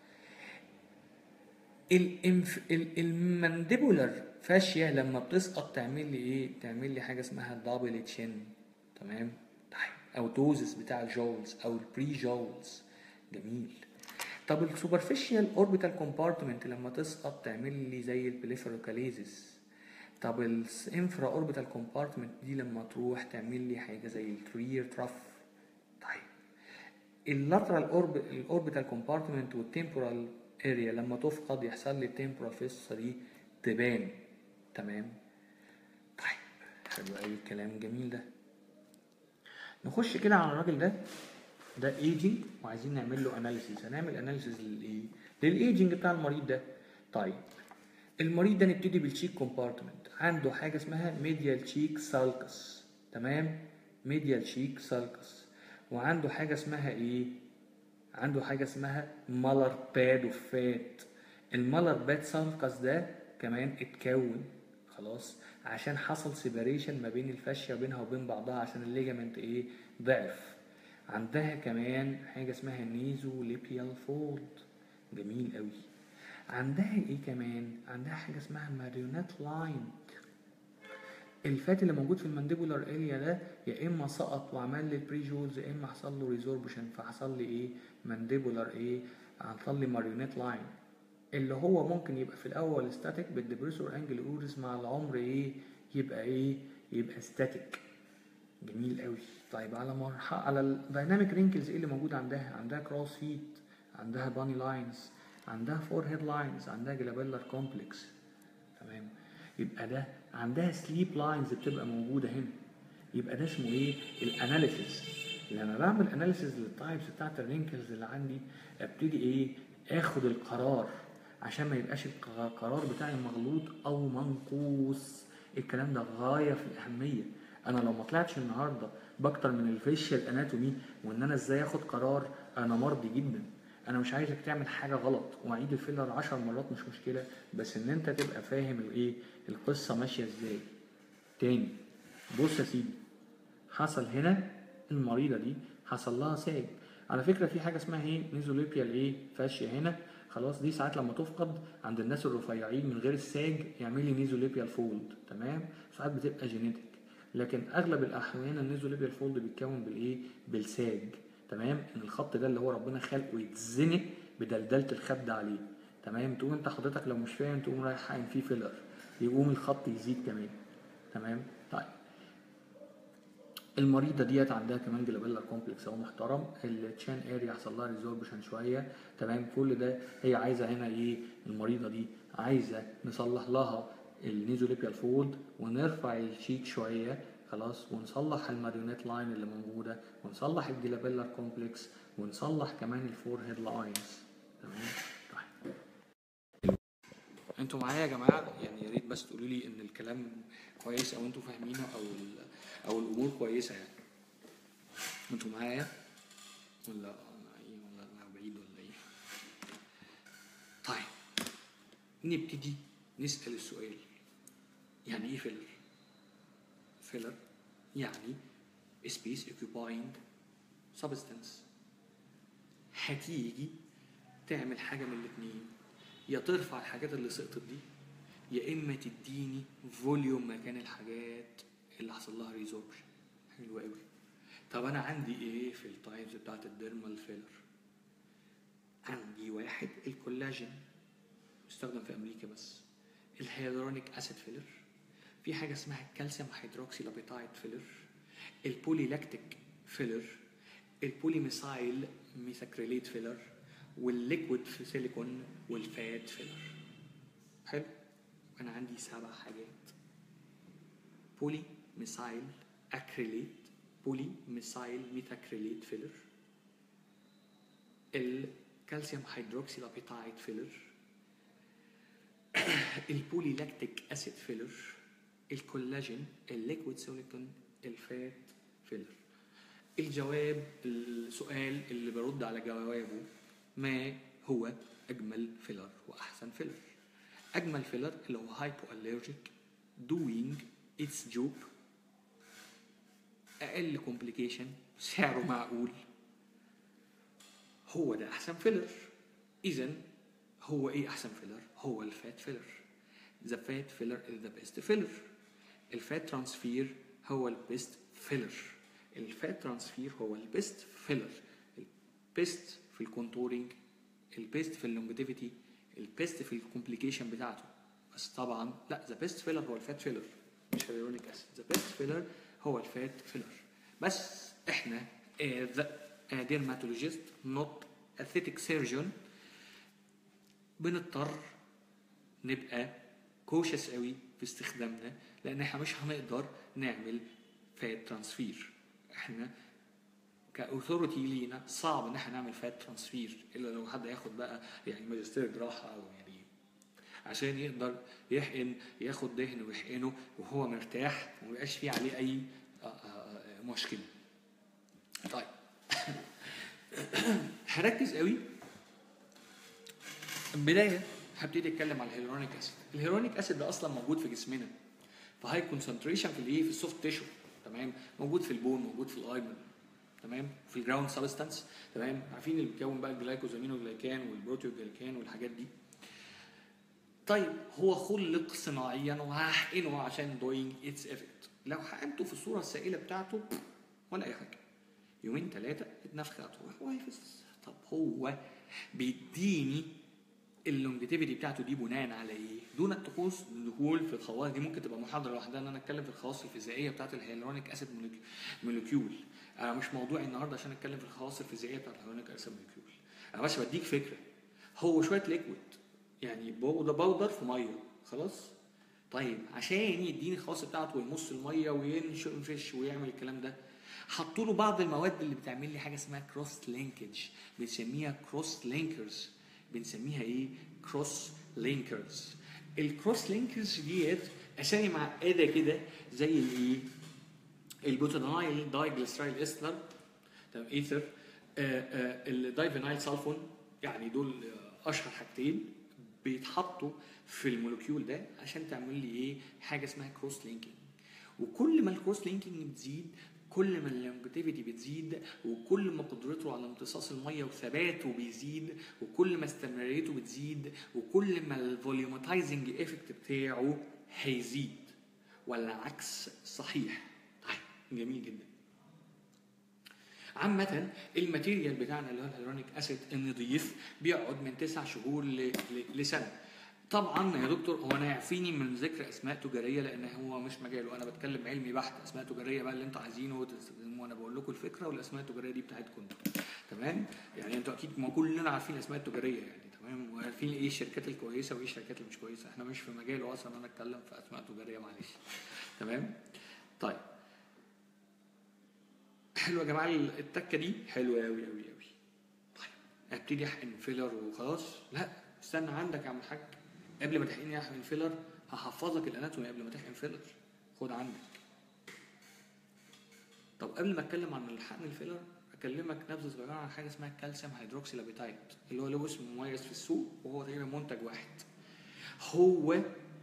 الانف... ال- المانديبولار فاشيا لما بتسقط تعمل لي ايه تعمل لي حاجه اسمها دبل تشين تمام طيب او توزس بتاع الجولز او البري جولز جميل طب السوبرفيشال اوربيتال كومبارتمنت لما تسقط تعمل لي زي البليفروكاليزيس طب الانفرا اوربيتال كومبارتمنت دي لما تروح تعمل لي حاجه زي الكرير تراف طيب اللاترال الاوربيتال كومبارتمنت والتمبورال اريا لما تفقد يحصل لي التمبورال فيسا دي تبان تمام طيب حلو قوي الكلام الجميل ده نخش كده على الراجل ده ده ايجنج وعايزين نعمل له اناليسيز هنعمل اناليسيز للايه للايجنج بتاع المريض ده طيب المريض ده نبتدي بالشيك كومبارتمنت عنده حاجه اسمها ميديال شيك سالكس تمام ميديال شيك سالكس وعنده حاجه اسمها ايه عنده حاجه اسمها مالر باد اوف فات المالر باد سالكس ده كمان اتكون خلاص عشان حصل سيباريشن ما بين الفاشيه بينها وبين بعضها عشان الليجامنت ايه ضعف عندها كمان حاجه اسمها نيزو ليبيال فولد جميل قوي عندها ايه كمان عندها حاجه اسمها ماريونات لاين الفات اللي موجود في المانديبولار اريا ده يا اما سقط وعمل لي البريجولز يا اما حصل له ريزوربشن فحصل لي ايه مانديبولار ايه حصل لي ماريونات لاين اللي هو ممكن يبقى في الاول ستاتيك بالدبريسور انجل اوريس مع العمر ايه يبقى ايه يبقى ستاتيك جميل قوي طيب على مرحله على الدايناميك رينكلز ايه اللي موجود عندها عندها كروس فيت عندها باني لاينز عندها فور هيد لاينز عندها جلابيلر كومبلكس تمام يبقى ده عندها سليب لاينز بتبقى موجوده هنا يبقى ده اسمه ايه الاناليسيس لما بعمل اناليسيس للتايبس بتاعت الرينكلز اللي عندي ابتدي ايه اخد القرار عشان ما يبقاش القرار بتاعي مغلوط او منقوص الكلام ده غايه في الاهميه انا لو ما طلعتش النهارده باكتر من الفيشيال اناتومي وان انا ازاي اخد قرار انا مرضي جدا انا مش عايزك تعمل حاجه غلط واعيد الفيلر عشر مرات مش مشكله بس ان انت تبقى فاهم الايه القصه ماشيه ازاي تاني بص يا سيدي حصل هنا المريضه دي حصل لها ساج على فكره في حاجه اسمها ايه نيزوليبيال ايه فاشيه هنا خلاص دي ساعات لما تفقد عند الناس الرفيعين من غير الساج يعمل لي نيزوليبيال فولد تمام ساعات بتبقى جينيتك لكن اغلب الاحيان النيزوليبيال فولد بيتكون بالايه بالساج تمام ان الخط ده اللي هو ربنا خلقه يتزنق بدلدله الخد عليه تمام تقوم انت حضرتك لو مش فاهم تقوم رايح حاقن فيه فيلر يقوم الخط يزيد كمان تمام طيب المريضه ديت عندها كمان جلابيلر كومبلكس اهو محترم التشان اريا حصل لها ريزوربشن شويه تمام كل ده هي عايزه هنا ايه المريضه دي عايزه نصلح لها النيزوليبيال فولد ونرفع الشيك شويه خلاص ونصلح الماريونيت لاين اللي موجوده ونصلح الجلابيلر كومبلكس ونصلح كمان الفور هيد لاينز تمام طيب انتوا معايا يا جماعه يعني يا ريت بس تقولوا لي ان الكلام كويس او انتوا فاهمينه او او الامور كويسه يعني انتوا معايا ولا انا ايه ولا انا بعيد ولا ايه طيب نبتدي نسال السؤال يعني ايه فيلر فيلر يعني space occupying substance هتيجي تعمل حاجة من الاتنين يا ترفع الحاجات اللي سقطت دي يا إما تديني فوليوم مكان الحاجات اللي حصل لها ريزوربشن حلو قوي طب أنا عندي إيه في التايبس بتاعت الديرمال فيلر عندي واحد الكولاجين مستخدم في أمريكا بس الهيالورونيك أسيد فيلر في حاجه اسمها الكالسيوم هيدروكسي لابيتايد فيلر البوليلاكتيك فيلر البوليميثايل ميثاكريليت فيلر والليكويد في سيليكون والفات فيلر حلو انا عندي سبع حاجات بولي ميثايل اكريليت بولي ميثايل ميثاكريليت فيلر الكالسيوم هيدروكسي لابيتايد فيلر البوليلاكتيك اسيد فيلر الكولاجين الليكويد سيليكون الفات فيلر الجواب السؤال اللي برد على جوابه ما هو اجمل فيلر واحسن فيلر اجمل فيلر اللي هو هايبو الرجيك دوينج اتس جوب اقل كومبليكيشن سعره معقول هو ده احسن فيلر اذا هو ايه احسن فيلر هو الفات فيلر the fat filler is the best filler الفات ترانسفير هو البيست فيلر الفات ترانسفير هو البيست فيلر البيست في الكونتورنج البيست في اللونجيفيتي البيست في الكومبليكيشن بتاعته بس طبعا لا ذا بيست فيلر هو الفات فيلر مش هيرونيك اسيد ذا بيست فيلر هو الفات فيلر بس احنا as a dermatologist not aesthetic surgeon بنضطر نبقى كوشس قوي في استخدامنا لان احنا مش هنقدر نعمل فات ترانسفير احنا كاوثورتي لينا صعب ان احنا نعمل فات ترانسفير الا لو حد ياخد بقى يعني ماجستير جراحه او يعني عشان يقدر يحقن ياخد دهن ويحقنه وهو مرتاح وما يبقاش فيه عليه اي آه، آه، آه، مشكله. طيب هركز قوي بدايه هبتدي اتكلم على الهيلورونيك اسيد الهيلورونيك اسيد ده اصلا موجود في جسمنا فهاي كونسنتريشن في الايه في السوفت تيشو تمام موجود في البون موجود في الاي تمام في الجراوند سبستانس تمام عارفين اللي بيكون بقى الجلايكوزامينوجلايكان والبروتيوجلايكان والحاجات دي طيب هو خلق صناعيا وهحقنه عشان دوينج اتس افكت لو حقنته في الصوره السائله بتاعته ولا اي حاجه يومين ثلاثه اتنفخ هتروح وهيفس طب هو بيديني اللونجيتيفيتي بتاعته دي بناء على ايه؟ دون الدخول الدخول في الخواص دي ممكن تبقى محاضره لوحدها ان انا اتكلم في الخواص الفيزيائيه بتاعت الهيالورونيك اسيد موليكيول انا مش موضوعي النهارده عشان اتكلم في الخواص الفيزيائيه بتاعت الهيالورونيك اسيد موليكيول انا بس بديك فكره هو شويه ليكويد يعني بودر بودر في ميه خلاص طيب عشان يديني الخواص بتاعته ويمص الميه وينفش ويعمل الكلام ده حطوا له بعض المواد اللي بتعمل لي حاجه اسمها كروس لينكج بنسميها كروس لينكرز بنسميها ايه كروس لينكرز الكروس لينكرز ديت اسامي معقده كده زي الايه البوتانايل دايجليسرايل استر تمام ايثر الدايفينايل سلفون يعني دول اشهر حاجتين بيتحطوا في المولكيول ده عشان تعمل لي ايه حاجه اسمها كروس لينكينج وكل ما الكروس لينكينج بتزيد كل ما اللونجيتيفيتي بتزيد وكل ما قدرته على امتصاص الميه وثباته بيزيد وكل ما استمراريته بتزيد وكل ما الفوليوماتايزنج افكت بتاعه هيزيد ولا عكس صحيح طيب جميل جدا عامة الماتيريال بتاعنا اللي هو الهيلورونيك اسيد النظيف بيقعد من تسع شهور ل- ل- لسنة. طبعا يا دكتور هو انا يعفيني من ذكر اسماء تجاريه لان هو مش مجاله انا بتكلم علمي بحت اسماء تجاريه بقى اللي انتوا عايزينه تستخدموه انا بقول لكم الفكره والاسماء التجاريه دي بتاعتكم انتوا تمام يعني انتوا اكيد ما كلنا عارفين الاسماء التجاريه يعني تمام وعارفين ايه الشركات الكويسه وايه الشركات اللي مش كويسه احنا مش في مجاله اصلا انا اتكلم في اسماء تجاريه معلش تمام طيب حلوه يا جماعه التكه دي حلوه قوي قوي قوي طيب ابتدي احقن فيلر وخلاص لا استنى عندك يا عم الحاج قبل ما تحقني احقن فيلر هحفظك الاناتومي قبل ما تحقن فيلر خد عندك طب قبل ما اتكلم عن الحقن الفيلر اكلمك نبذه صغيره عن حاجه اسمها الكالسيوم هيدروكسي لابيتايت اللي هو له اسم مميز في السوق وهو تقريبا منتج واحد هو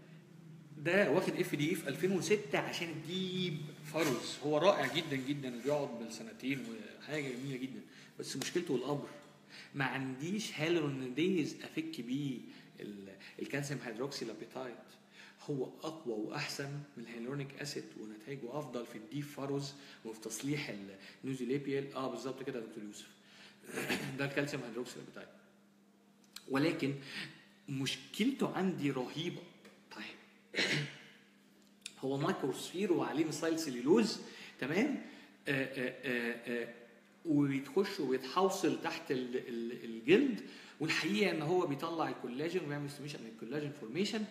ده واخد اف دي في 2006 عشان الديب فروز هو رائع جدا جدا وبيقعد بالسنتين وحاجه جميله جدا بس مشكلته الامر ما عنديش هالورونيديز افك بيه ال- الكالسيوم هيدروكسي لابيتايت هو اقوى واحسن من الهيلورونيك اسيد ونتائجه افضل في الديب فروز وفي تصليح النيوزيليبيال اه بالظبط كده يا دكتور يوسف ده الكالسيوم هيدروكسي لابيتايت ولكن مشكلته عندي رهيبه طيب هو مايكروسفير وعليه مثايل سليلوز تمام آآ آآ آآ وبيتخش وبيتحوصل تحت ال- ال- الجلد والحقيقه ان هو بيطلع الكولاجين ويعمل ستيميشن للكولاجين فورميشن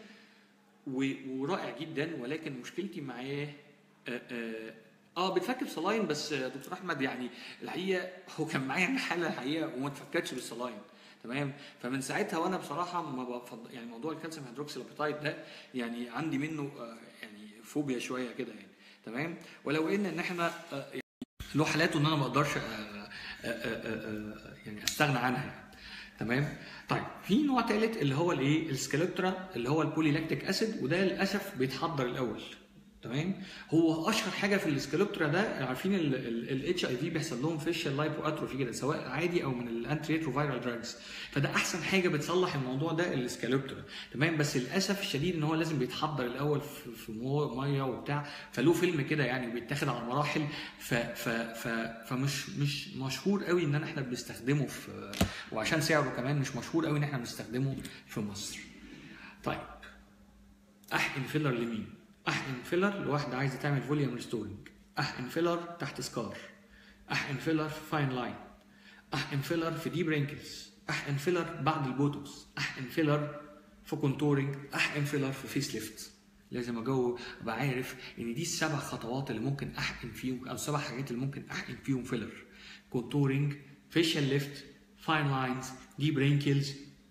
ورائع جدا ولكن مشكلتي معاه آه، آه، اه بتفك بصلاين بس آه، دكتور احمد يعني الحقيقه هو كان معايا حاله الحقيقه وما اتفكتش بالصلاين تمام فمن ساعتها وانا بصراحه ما بفضل يعني موضوع الكالسيوم هيدروكسي لابيتايت ده يعني عندي منه آه، يعني فوبيا شويه كده يعني تمام ولو ان ان احنا آه، يعني له حالاته ان انا ما اقدرش آه، آه، آه، آه، يعني استغنى عنها يعني. تمام طيب في نوع ثالث اللي هو الايه السكالوترا اللي هو البوليلاكتيك اسيد وده للاسف بيتحضر الاول تمام هو اشهر حاجه في السكالوبترا ده عارفين الاتش اي في بيحصل لهم فيشال لايبو اتروفي كده سواء عادي او من الانتي ريتروفيرال دراجز فده احسن حاجه بتصلح الموضوع ده السكالوبترا تمام بس للاسف الشديد ان هو لازم بيتحضر الاول في في مو- ميه وبتاع فله فيلم كده يعني بيتاخد على مراحل ف ف ف فمش مش مشهور قوي ان احنا بنستخدمه في وعشان سعره كمان مش مشهور قوي ان احنا بنستخدمه في مصر طيب احقن فيلر لمين؟ احقن فيلر لواحده عايزه تعمل فوليوم ريستورنج احقن فيلر تحت سكار احقن فيلر في فاين لاين احقن فيلر في ديب رينكلز احقن فيلر بعد البوتوكس احقن فيلر في كونتورنج احقن فيلر في فيس ليفت لازم اجو ابقى عارف ان دي السبع خطوات اللي ممكن احقن فيهم او السبع حاجات اللي ممكن احقن فيهم فيلر contouring facial lift fine lines deep wrinkles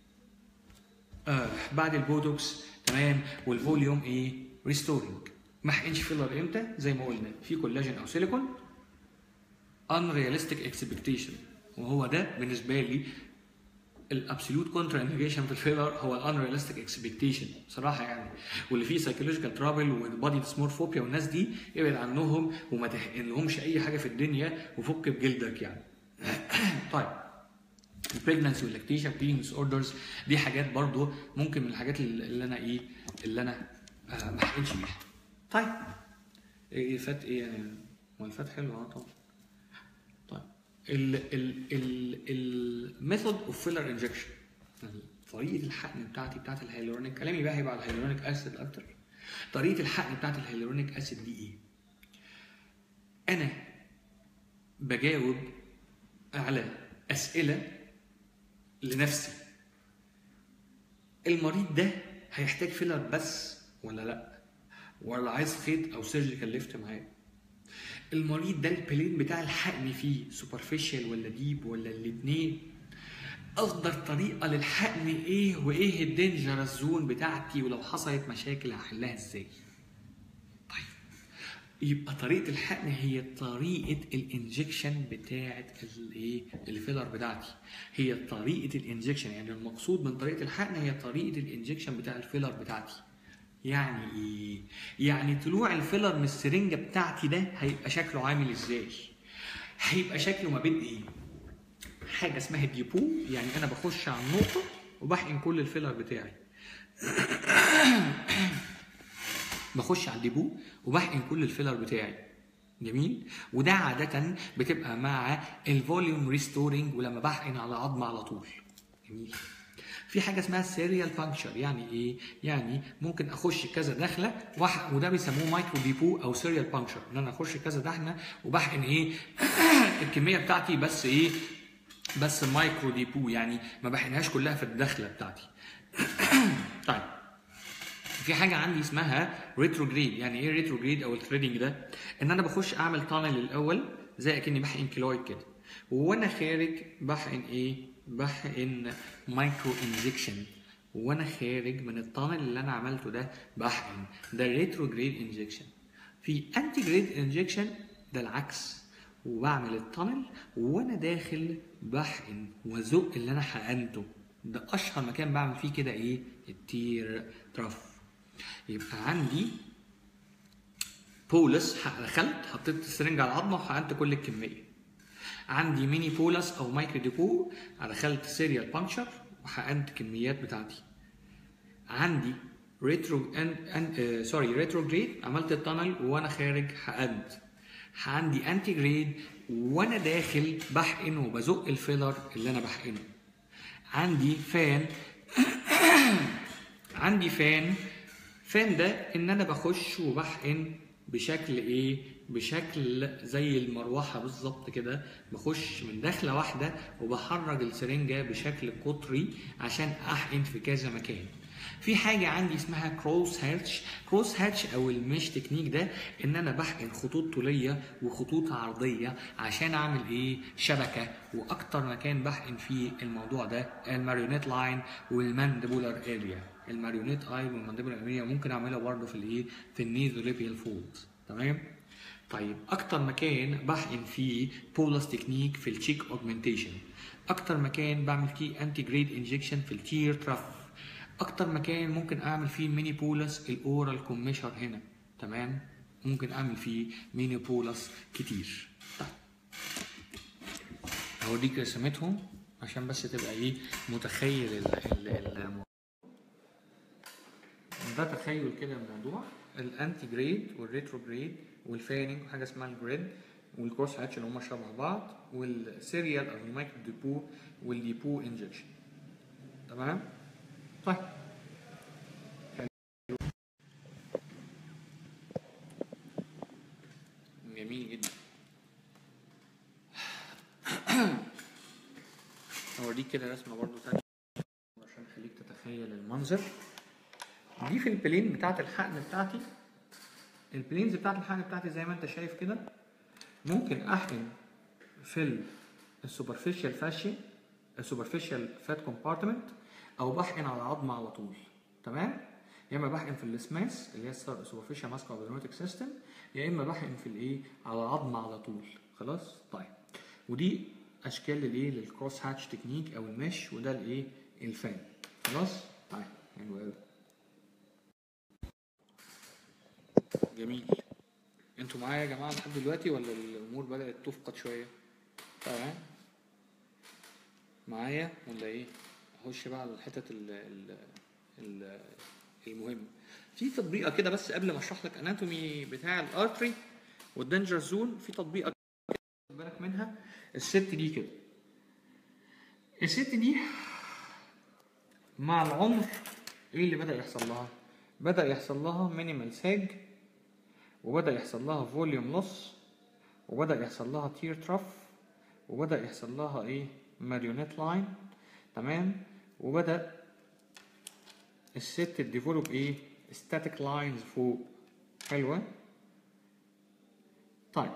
آه بعد البوتوكس تمام والفوليوم ايه ريستورنج ما حقنش فيلر امتى زي ما قلنا في كولاجين او سيليكون unrealistic expectation وهو ده بالنسبه لي الابسوليوت كونترا انديكيشن في الفيلر هو الانريالستيك اكسبكتيشن بصراحه يعني واللي فيه سايكولوجيكال ترابل وبادي ديسمورفوبيا والناس دي ابعد عنهم وما تحقن لهمش اي حاجه في الدنيا وفك بجلدك يعني طيب البريجنانسي واللاكتيشن بينج ديس اوردرز دي حاجات برضو ممكن من الحاجات اللي انا ايه اللي انا آه ما احقنش بيها طيب ايه فات ايه يعني ما الفات حلو اه طبعا طيب ال ال ال الميثود اوف فيلر انجكشن طريقه الحقن بتاعتي بتاعت الهيالورونيك كلامي بقى هيبقى على الهيالورونيك اسيد اكتر طريقه الحقن بتاعت الهيالورونيك اسيد دي ايه انا بجاوب على اسئله لنفسي المريض ده هيحتاج فيلر بس ولا لا ولا عايز خيط او سيرجيكال ليفت معاه المريض ده البلين بتاع الحقن فيه سوبرفيشال ولا ديب ولا الاثنين افضل طريقه للحقن ايه وايه الدينجرس زون بتاعتي ولو حصلت مشاكل هحلها ازاي طيب يبقى طريقه الحقن هي طريقه الانجكشن بتاعه الايه الفيلر بتاعتي هي طريقه الانجكشن يعني المقصود من طريقه الحقن هي طريقه الانجكشن بتاع الفيلر بتاعتي يعني ايه يعني طلوع الفيلر من السرنجه بتاعتي ده هيبقى شكله عامل ازاي هيبقى شكله ما بين ايه حاجه اسمها ديبو يعني انا بخش على النقطه وبحقن كل الفيلر بتاعي بخش على الديبو وبحقن كل الفيلر بتاعي جميل وده عادة بتبقى مع الفوليوم ريستورنج ولما بحقن على عظمة على طول جميل في حاجه اسمها سيريال بانكشر يعني ايه يعني ممكن اخش كذا دخله وح... وده بيسموه مايكرو ديبو او سيريال بانكشر ان انا اخش كذا دخله وبحقن ايه الكميه بتاعتي بس ايه بس مايكرو ديبو يعني ما بحقنهاش كلها في الدخله بتاعتي طيب في حاجه عندي اسمها ريتروجريد يعني ايه ريتروجريد او الثريدنج ده ان انا بخش اعمل تانل الاول زي اكني بحقن كيلويد كده وانا خارج بحقن ايه بحقن مايكرو انجكشن وانا خارج من التانل اللي انا عملته ده بحقن ده ريتروجريد انجكشن في انتي جريد انجكشن ده العكس وبعمل التانل وانا داخل بحقن وازق اللي انا حقنته ده اشهر مكان بعمل فيه كده ايه التير تراف يبقى عندي بولس دخلت حطيت السرنجه على العظمه وحقنت كل الكميه عندي ميني بولس او مايكرو ديبو دخلت سيريال بانكشر وحقنت كميات بتاعتي عندي ريترو ان ان سوري ريتروجريد عملت التانل وانا خارج حقنت عندي انتي جريد وانا داخل بحقن وبزق الفيلر اللي انا بحقنه عندي فان عندي فان فان ده ان انا بخش وبحقن بشكل ايه بشكل زي المروحه بالظبط كده بخش من دخله واحده وبحرج السرنجه بشكل قطري عشان احقن في كذا مكان في حاجة عندي اسمها كروس هاتش كروس هاتش او المش تكنيك ده ان انا بحقن خطوط طولية وخطوط عرضية عشان اعمل ايه شبكة واكتر مكان بحقن فيه الموضوع ده الماريونيت لاين والمانديبولار اريا الماريونيت اي والمانديبولار اريا ممكن اعملها برضه في الايه في النيزوليبيال فولد تمام طيب اكتر مكان بحقن فيه بولس تكنيك في التشيك اوجمنتيشن اكتر مكان بعمل فيه انتي جريد انجكشن في التير تراف اكتر مكان ممكن اعمل فيه ميني بولس الاورال كوميشر هنا تمام ممكن اعمل فيه ميني بولس كتير طيب هوريك رسمتهم عشان بس تبقى ايه متخيل ال ال ال ده تخيل كده الموضوع الانتي جريد والريترو جريد والفانينج وحاجه اسمها الجريد والكروس هاتش اللي هم شبه بعض والسيريال او المايكرو ديبو والديبو انجكشن تمام طيب جميل جدا اوريك كده رسمه برضو تانية عشان اخليك تتخيل المنظر دي في البلين بتاعت الحقن بتاعتي البلينز بتاعت الحقن بتاعتي زي ما انت شايف كده ممكن احقن في السوبرفيشال فاشي السوبرفيشال فات كومبارتمنت او بحقن على العظم على طول تمام يا اما بحقن في السماس اللي هي السوبرفيشال ماسكو ابيونوتيك سيستم يا اما بحقن في الايه على العظم على طول خلاص طيب ودي اشكال الايه للكروس هاتش تكنيك او المش وده الايه الفان خلاص طيب حلو قوي جميل انتوا معايا يا جماعه لحد دلوقتي ولا الامور بدات تفقد شويه تمام معايا ولا ايه اخش بقى على الحتت ال ال ال المهمه في تطبيقه كده بس قبل ما اشرح لك اناتومي بتاع الارتري والدنجر زون في تطبيقه خد بالك منها الست دي كده الست دي مع العمر ايه اللي بدا يحصل لها بدا يحصل لها مينيمال ساج وبدا يحصل لها فوليوم لوس وبدا يحصل لها تير تراف وبدا يحصل لها ايه ماريونيت لاين تمام وبدا الست تديفلوب ايه ستاتيك لاينز فوق حلوه طيب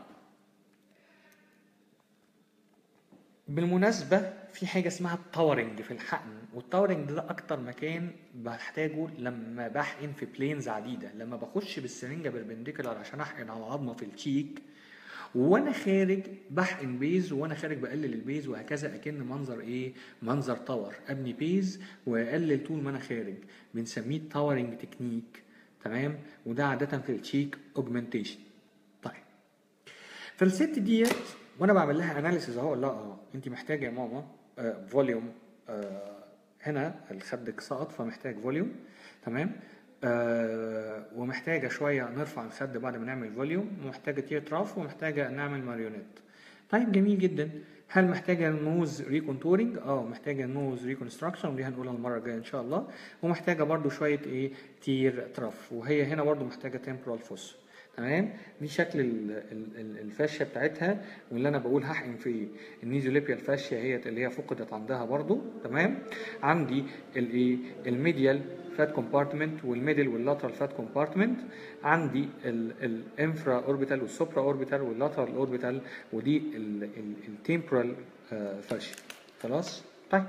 بالمناسبة في حاجة اسمها التاورنج في الحقن والتاورنج ده أكتر مكان بحتاجه لما بحقن في بلينز عديدة لما بخش بالسرنجة بالبنديكولار عشان أحقن على عظمة في التشيك وانا خارج بحقن بيز وانا خارج بقلل البيز وهكذا اكن منظر ايه منظر تاور ابني بيز واقلل طول ما انا خارج بنسميه تاورنج تكنيك تمام وده عاده في التشيك اوجمنتيشن طيب فالست ديت وانا بعمل لها اناليسيز اهو لا اه انت محتاجه يا ماما آه فوليوم آه هنا الخدك سقط فمحتاج فوليوم تمام آه ومحتاجه شويه نرفع الخد بعد ما نعمل فوليوم ومحتاجه تير تراف ومحتاجه نعمل ماريونيت طيب جميل جدا هل محتاجه نوز ريكونتورنج اه محتاجه نوز ريكونستراكشن ودي هنقولها المره الجايه ان شاء الله ومحتاجه برضو شويه ايه تير تراف وهي هنا برضو محتاجه تمبرال فوس تمام دي شكل ال- ال- ال- الفاشيه بتاعتها واللي انا بقول هحقن في النيزوليبيا الفاشيه هي اللي هي فقدت عندها برضو تمام عندي الايه الميديال فات كومبارتمنت والميدل واللاترال فات كومبارتمنت عندي الانفرا اوربيتال والسوبرا اوربيتال واللاترال اوربيتال ودي التمبرال فاشيه خلاص طيب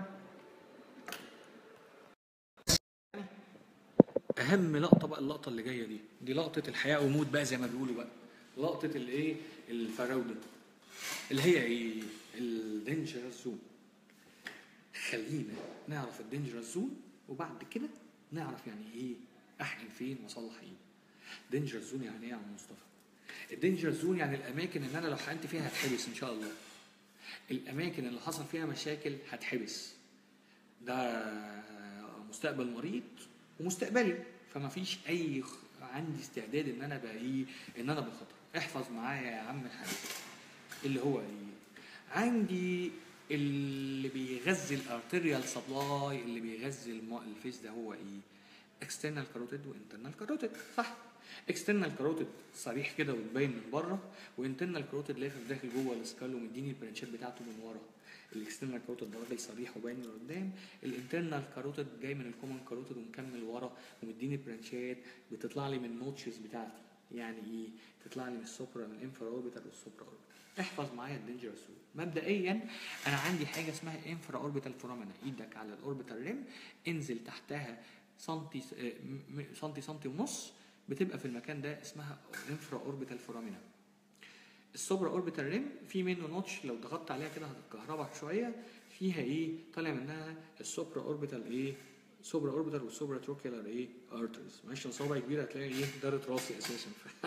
اهم لقطه بقى اللقطه اللي جايه دي دي لقطه الحياه وموت بقى زي ما بيقولوا بقى لقطه الايه الفراوده اللي هي ايه الدينجر زون خلينا نعرف الدينجر زون وبعد كده نعرف يعني ايه احقن فين واصلح ايه دينجر زون يعني ايه يا عم مصطفى الدينجر زون يعني الاماكن اللي انا لو حقنت فيها هتحبس ان شاء الله الاماكن اللي حصل فيها مشاكل هتحبس ده مستقبل مريض ومستقبلي فما فيش اي خ- عندي استعداد ان انا بقى ايه ان انا بخطر احفظ معايا يا عم الحاج اللي هو ايه عندي اللي بيغذي الارتريال سبلاي اللي بيغذي الم- الفيس ده هو ايه اكسترنال كاروتيد وانترنال كاروتيد صح اكسترنال كاروتيد صريح كده وتبين من بره وانترنال كاروتيد لافف داخل جوه السكال ومديني البرانشات بتاعته من ورا الاكسترنال كاروتيد ده راجل صريح وباين من قدام الانترنال كاروتيد جاي من الكومن كاروتيد ومكمل ورا ومديني برانشات بتطلع لي من النوتشز بتاعتي يعني ايه تطلع لي من السوبرا من الانفرا اوربيتال والسوبرا اوربيتال احفظ معايا الدينجر سول مبدئيا انا عندي حاجه اسمها انفرا اوربيتال فورامينا ايدك على الاوربيتال ريم انزل تحتها سنتي آه، م- م- سنتي سنتي ونص بتبقى في المكان ده اسمها انفرا اوربيتال فورامينا السوبرا اوربيتال ريم في منه نوتش لو ضغطت عليها كده هتتكهربك شويه فيها ايه طالع منها السوبرا اوربيتال ايه سوبرا اوربيتال والسوبرا تروكيولار ايه ارترز معلش لو صوابعي كبيره هتلاقي ايه دارت راسي اساسا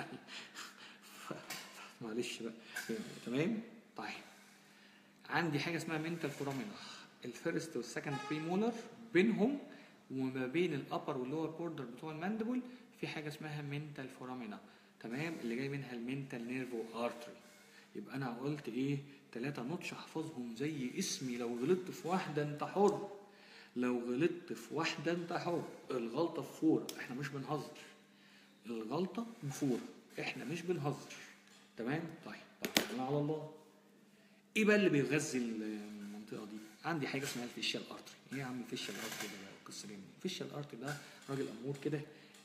معلش بقى تمام طيب عندي حاجه اسمها منتال فورامينا الفيرست والسكند بريمولر بينهم وما بين الابر واللور بوردر بتوع الماندبل في حاجه اسمها منتال فورامينا تمام اللي جاي منها المنتال نيرفو ارتري يبقى انا قلت ايه ثلاثة نوتش احفظهم زي اسمي لو غلطت في واحدة انت حر لو غلطت في واحدة انت حر الغلطة في فورة احنا مش بنهزر الغلطة بفورة احنا مش بنهزر تمام طيب توكلنا على الله ايه بقى اللي بيغذي المنطقه دي عندي حاجه اسمها الفيشال ارتري ايه يا عم الفيشال ارتري ده بقى القصه دي منين؟ الفيشال ارتري ده راجل امور كده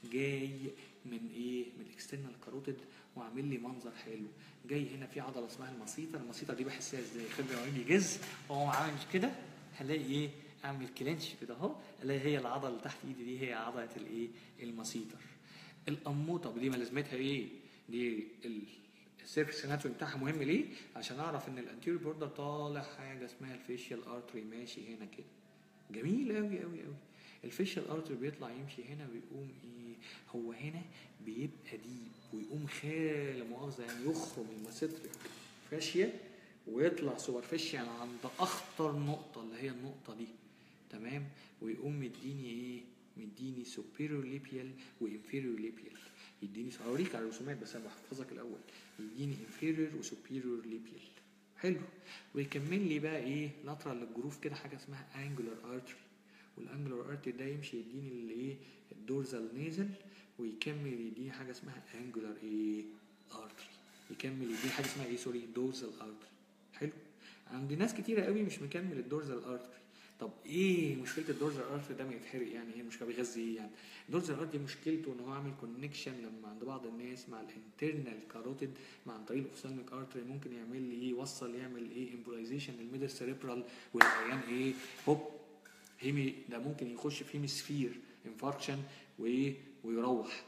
جاي من ايه من الاكسترنال كاروتيد وعامل لي منظر حلو جاي هنا في عضله اسمها المسيطر المسيطر دي بحسها ازاي خد عامل لي جز هو عامل كده هلاقي ايه اعمل كلينش كده اهو الاقي هي العضله اللي تحت ايدي دي هي عضله الايه المسيطر القموطه دي ما لازمتها ايه دي السيرفس اناتومي بتاعها مهم ليه عشان اعرف ان الانتيريور بوردر طالع حاجه اسمها الفيشيال ارتري ماشي هنا كده جميل قوي قوي قوي الفيشيال ارتري بيطلع يمشي هنا ويقوم ايه هو هنا بيبقى ديب ويقوم خال لا مؤاخذه يعني يخرم الماسيتريك فاشيه ويطلع سوبرفيشال عند اخطر نقطه اللي هي النقطه دي تمام ويقوم مديني ايه مديني superior labial وانفيريور labial يديني هوريك على الرسومات بس انا بحفظك الاول يديني inferior وسوبيريور labial حلو ويكمل لي بقى ايه lateral للجروف كده حاجه اسمها angular artery والانجلر ارتري ده يمشي يديني الايه الدورزال نيزل ويكمل يديني حاجه اسمها انجلر ايه ارتري يكمل يديني حاجه اسمها ايه سوري دورزال ارتري حلو عند ناس كتيره قوي مش مكمل الدورزال ارتري طب ايه مشكله الدورزال ارتري ده ما يتحرق يعني ايه المشكله بيغذي ايه يعني الدورزال ارتري مشكلته ان هو عامل كونكشن لما عند بعض الناس مع الانترنال كاروتيد مع عن طريق الاوفثالميك ارتري ممكن يعمل لي ايه يوصل يعمل ايه امبولايزيشن للميدل سيريبرال والعيان ايه هوب هيمي ده ممكن يخش في هيمسفير انفاركشن وايه ويروح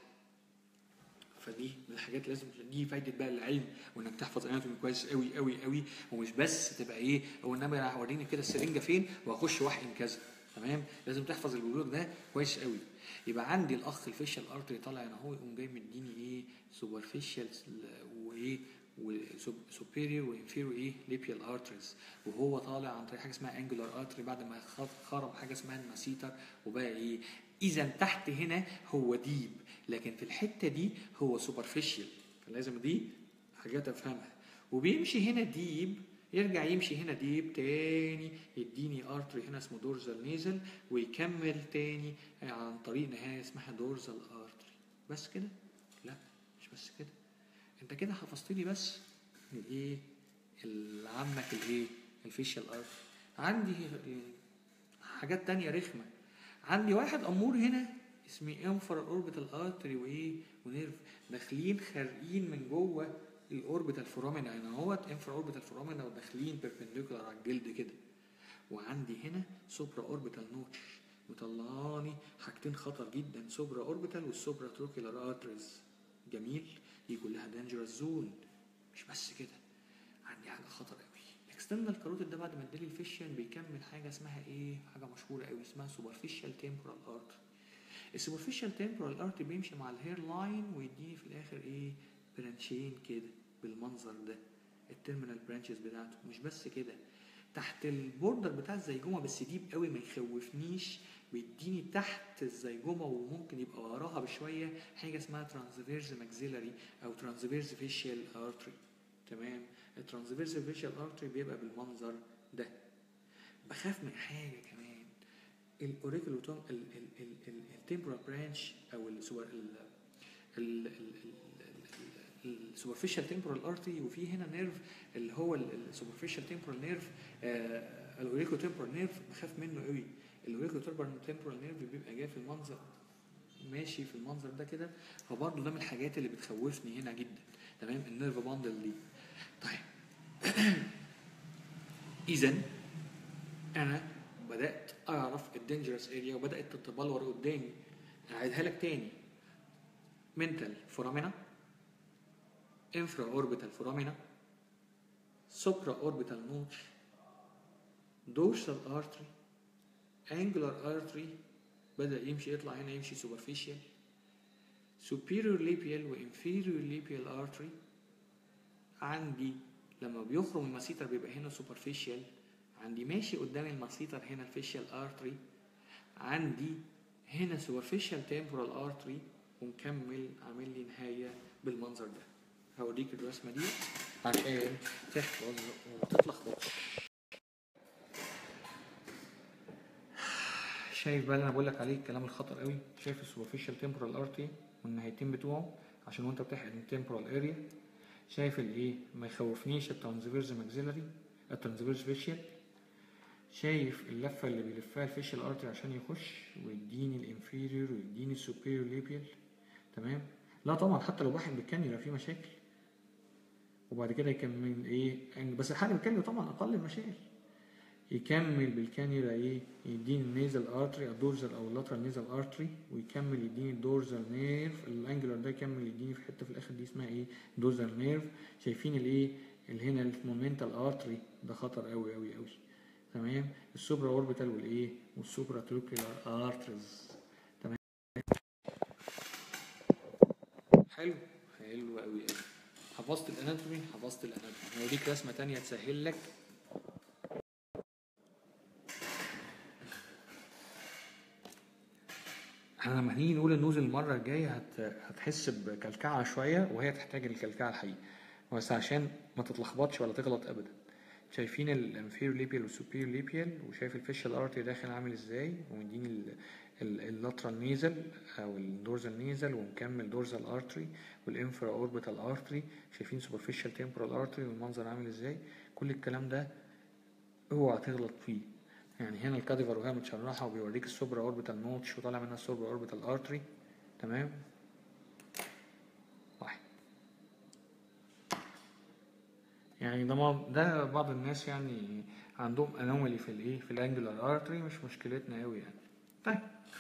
فدي من الحاجات لازم دي فايده بقى العلم وانك تحفظ اناتومي كويس قوي قوي قوي ومش بس تبقى ايه هو انما راح وريني كده السرنجه فين واخش واحقن كذا تمام لازم تحفظ البلوغ ده كويس قوي يبقى عندي الاخ الفيشال ارتري طالع هنا هو يقوم جاي مديني ايه سوبرفيشال وايه وسوبيريور وانفيريور ايه ليبيال ارتريز وهو طالع عن طريق حاجه اسمها انجولار ارتري بعد ما خرم حاجه اسمها الماسيتر وبقى ايه اذا تحت هنا هو ديب لكن في الحته دي هو سوبرفيشال فلازم دي حاجات افهمها وبيمشي هنا ديب يرجع يمشي هنا ديب تاني يديني ارتري هنا اسمه دورزال نيزل ويكمل تاني عن طريق نهايه اسمها دورزال ارتري بس كده لا مش بس كده انت كده حفظت لي بس الايه عمك الايه الفيشال ارتري عندي حاجات تانية رخمة عندي واحد امور هنا اسمه انفرال اوربيتال ارتري وايه ونيرف داخلين خارجين من جوه الاوربيتال فورامينا هنا اهوت انفرا اوربيتال فورامينا وداخلين بيربنديكولار على الجلد كده وعندي هنا سوبرا اوربيتال نوتش مطلعاني حاجتين خطر جدا سوبرا اوربيتال والسوبرا تروكيلار ارتريز جميل دي كلها دانجرس زون مش بس كده عندي حاجه خطر قوي الاكسترنال كاروتيد ده بعد ما ادالي الفيشن بيكمل حاجه اسمها ايه حاجه مشهوره قوي اسمها سوبرفيشال تمبورال ارتري السوبرفيشال تمبورال ارتري بيمشي مع الهير لاين ويديني في الاخر ايه برانشين كده بالمنظر ده التيرمينال برانشز بتاعته مش بس كده تحت البوردر بتاع الزيجومه بس ديب قوي ما يخوفنيش بيديني تحت الزيجومه وممكن يبقى وراها بشويه حاجه اسمها ترانسفيرز ماكسيلاري او ترانسفيرز فيشيال ارتري تمام الترانسفيرز فيشيال ارتري بيبقى بالمنظر ده بخاف من حاجه كمان الاوريكولوتوم التمبرال برانش او السوبر السوبرفيشال تمبرال ارتري وفي هنا نيرف اللي هو السوبرفيشال تمبرال نيرف الاوريكو تمبرال نيرف بخاف منه قوي الاوريكو تمبرال نيرف بيبقى جاي في المنظر ماشي في المنظر ده كده فبرضه ده من الحاجات اللي بتخوفني هنا جدا تمام النيرف باندل دي طيب اذا انا بدات اعرف الدينجرس اريا وبدات تتبلور قدامي اعيدها لك تاني منتال فورامينا انفرا اوربيتال فورامينا سوبرا اوربيتال نوتش دورسال ارتري انجلر ارتري بدا يمشي يطلع هنا يمشي سوبرفيشال superior labial وانفيريور labial artery عندي لما بيخرم المسيتر بيبقى هنا superficial عندي ماشي قدام المسيتر هنا الفيشيال artery عندي هنا superficial temporal artery ومكمل عامل لي نهاية بالمنظر ده هوريك الرسمة دي عشان تحفظ وما تتلخبطش شايف بقى اللي انا بقول لك عليه الكلام الخطر قوي شايف السوبرفيشال تمبورال ارتري والنهايتين بتوعه عشان وانت بتحقن التمبورال اريا شايف الايه ما يخوفنيش الترانسفيرز ماكسيلاري الترانسفيرز فيشيال شايف اللفه اللي بيلفها الفيشيال ارتري عشان يخش ويديني الانفيريور ويديني السوبيريور ليبيال تمام لا طبعا حتى لو واحد بالكانيولا في مشاكل وبعد كده يكمل ايه يعني بس الحقن بالكانيولا طبعا اقل المشاكل يكمل بالكانيولا ايه يديني النيزل ارتري الدورزال او اللاترال نيزل ارتري ويكمل يديني الدورزال نيرف الانجلر ده يكمل يديني في حته في الاخر دي اسمها ايه دورزال نيرف شايفين الايه اللي هنا المومنتال ارتري ده خطر قوي قوي قوي تمام السوبرا اوربيتال والايه والسوبرا تروكيولار ارتريز تمام حلو حلو قوي قوي حفظت الاناتومي حفظت الاناتومي هوريك رسمه تانية تسهل لك احنا لما هنيجي نقول النوز المره الجايه هت... هتحس بكلكعه شويه وهي تحتاج الكلكعه الحقيقيه بس عشان ما تتلخبطش ولا تغلط ابدا شايفين الانفيريور ليبيال والسوبيريور ليبيال وشايف الفيشال ارتري داخل عامل ازاي ومديني اللاترال نيزل او الدورزال نيزل ومكمل دورزال ارتري والانفرا اوربيتال ارتري شايفين سوبرفيشال تمبرال ارتري والمنظر عامل ازاي كل الكلام ده اوعى تغلط فيه يعني هنا الكاديفر وهي متشرحه وبيوريك السوبرا اوربيتال نوتش وطالع منها السوبرا اوربيتال ارتري تمام واحد يعني ده ما- ده بعض الناس يعني عندهم انومالي في الايه في الانجلر ارتري مش مشكلتنا قوي يعني طيب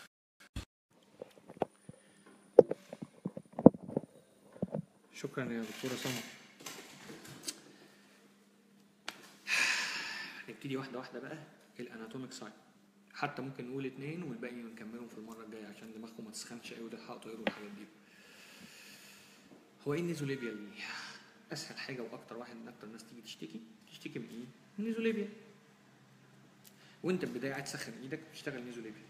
شكرا يا دكتوره سمر هنبتدي واحده واحده بقى الاناتوميك سايد حتى ممكن نقول اتنين والباقي نكملهم في المره الجايه عشان دماغكم ما تسخنش قوي وتلحقوا تقروا الحاجات دي هو ايه النيزوليبيال دي؟ اسهل حاجه واكتر واحد من اكتر الناس تيجي تشتكي تشتكي من ايه؟ من النيزوليبيال وانت البدايه قاعد تسخن ايدك تشتغل نيزوليبيال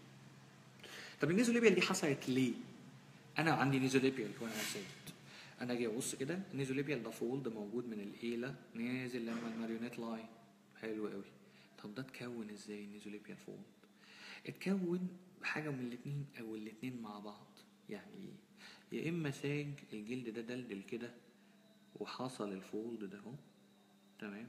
طب النيزوليبيال دي حصلت ليه؟ انا عندي نيزوليبيال وانا ساكت انا اجي ابص كده النيزوليبيال ده فولد موجود من الايله نازل لما الماريونيت لاين حلو قوي طب ده اتكون ازاي النيزوليبيال فولد اتكون بحاجه من الاتنين او الاتنين مع بعض يعني ايه يا اما ساج الجلد ده دلدل كده وحصل الفولد ده اهو تمام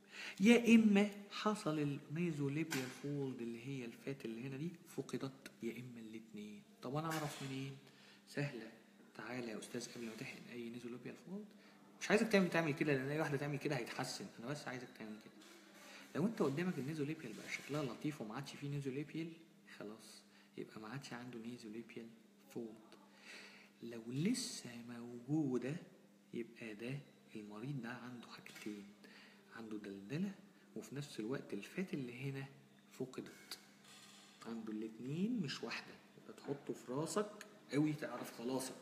يا اما حصل النيزوليبيال فولد اللي هي الفات اللي هنا دي فقدت يا اما الاتنين طب انا اعرف منين سهله تعالى يا استاذ قبل ما تحقن اي نيزوليبيال فولد مش عايزك تعمل تعمل كده لان اي واحده تعمل كده هيتحسن انا بس عايزك تعمل كده لو انت قدامك النيزوليبيال بقى شكلها لطيف وما عادش فيه نيزوليبيال خلاص يبقى ما عادش عنده نيزوليبيال فولد لو لسه موجوده يبقى ده المريض ده عنده حاجتين عنده دلدله وفي نفس الوقت الفات اللي هنا فقدت عنده الاتنين مش واحده يبقى تحطه في راسك قوي تعرف خلاصك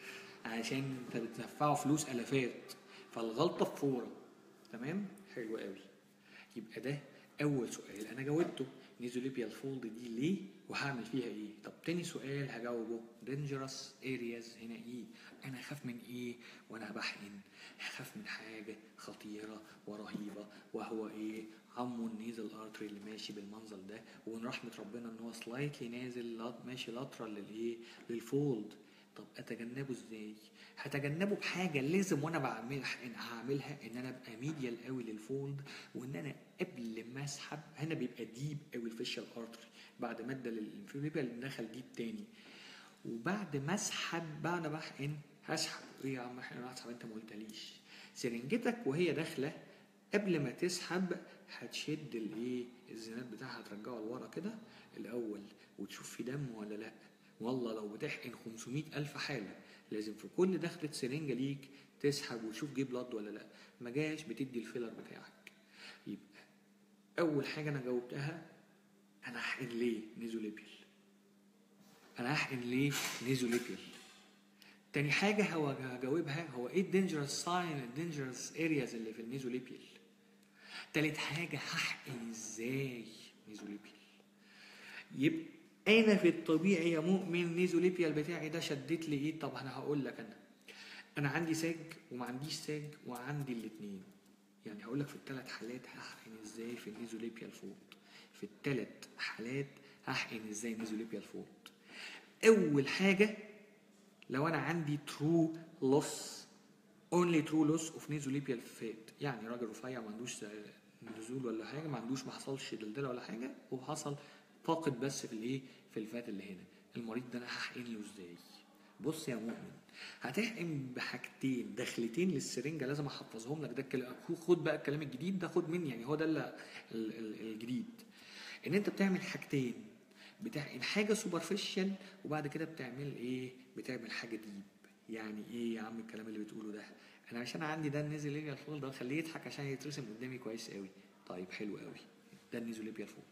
عشان انت بتدفعه فلوس الافات فالغلطه في فوره تمام حلو قوي يبقى ده اول سؤال انا جاوبته نيزوليبيال فولد دي ليه وهعمل فيها ايه طب تاني سؤال هجاوبه dangerous areas هنا ايه انا اخاف من ايه وانا بحقن هخاف من حاجه خطيره ورهيبه وهو ايه عمو النيزل ارتري اللي ماشي بالمنظر ده ومن رحمه ربنا ان هو سلايتلي نازل لات- ماشي لاترال للايه للفولد طب اتجنبه ازاي هتجنبه بحاجه لازم وانا بعمل هعملها ان انا ابقى ميديال قوي للفولد وان انا قبل ما اسحب هنا بيبقى ديب قوي الفيشال ارتري بعد ما ادى للانفيريبال دخل ديب تاني وبعد ما اسحب بعد ما احقن هسحب ايه يا عم احنا هسحب انت ما قلتليش سرنجتك وهي داخله قبل ما تسحب هتشد الايه الزناد بتاعها ترجعه لورا كده الاول وتشوف في دم ولا لا والله لو بتحقن 500 الف حاله لازم في كل دخلة سرنجة ليك تسحب وتشوف جه بلاد ولا لا ما جاش بتدي الفيلر بتاعك يبقى اول حاجه انا جاوبتها انا هحقن ليه نيزوليبيال انا هحقن ليه نيزوليبيال تاني حاجة هو هجاوبها هو ايه الدينجرس ساين الدينجرس ارياز اللي في النيزوليبيال تالت حاجة هحقن ازاي نيزوليبيال يبقى انا في الطبيعي يا مؤمن نيزوليبيال بتاعي ده شدت لي ايه طب انا هقول لك انا انا عندي ساج وما عنديش ساج وعندي الاثنين يعني هقول لك في الثلاث حالات هحقن ازاي في النيزوليبيال فولد في الثلاث حالات هحقن ازاي نيزوليبيال فولد اول حاجه لو انا عندي ترو لوس اونلي ترو لوس اوف نيزوليبيال فات يعني راجل رفيع ما عندوش نزول ولا حاجه ما عندوش ما حصلش دلدله ولا حاجه وحصل فاقد بس في الايه في الفات اللي هنا المريض ده انا هحقن له ازاي بص يا مؤمن هتحقن بحاجتين دخلتين للسرنجه لازم احفظهم لك ده الكلام خد بقى الكلام الجديد ده خد مني يعني هو ده اللي- ال- ال- الجديد ان انت بتعمل حاجتين بتحقن حاجه سوبرفيشال وبعد كده بتعمل ايه بتعمل حاجه ديب يعني ايه يا عم الكلام اللي بتقوله ده انا عشان عندي ده النيزوليبيال فولد ده خليه يضحك عشان يترسم قدامي كويس قوي طيب حلو قوي ده النيزوليبيال فولد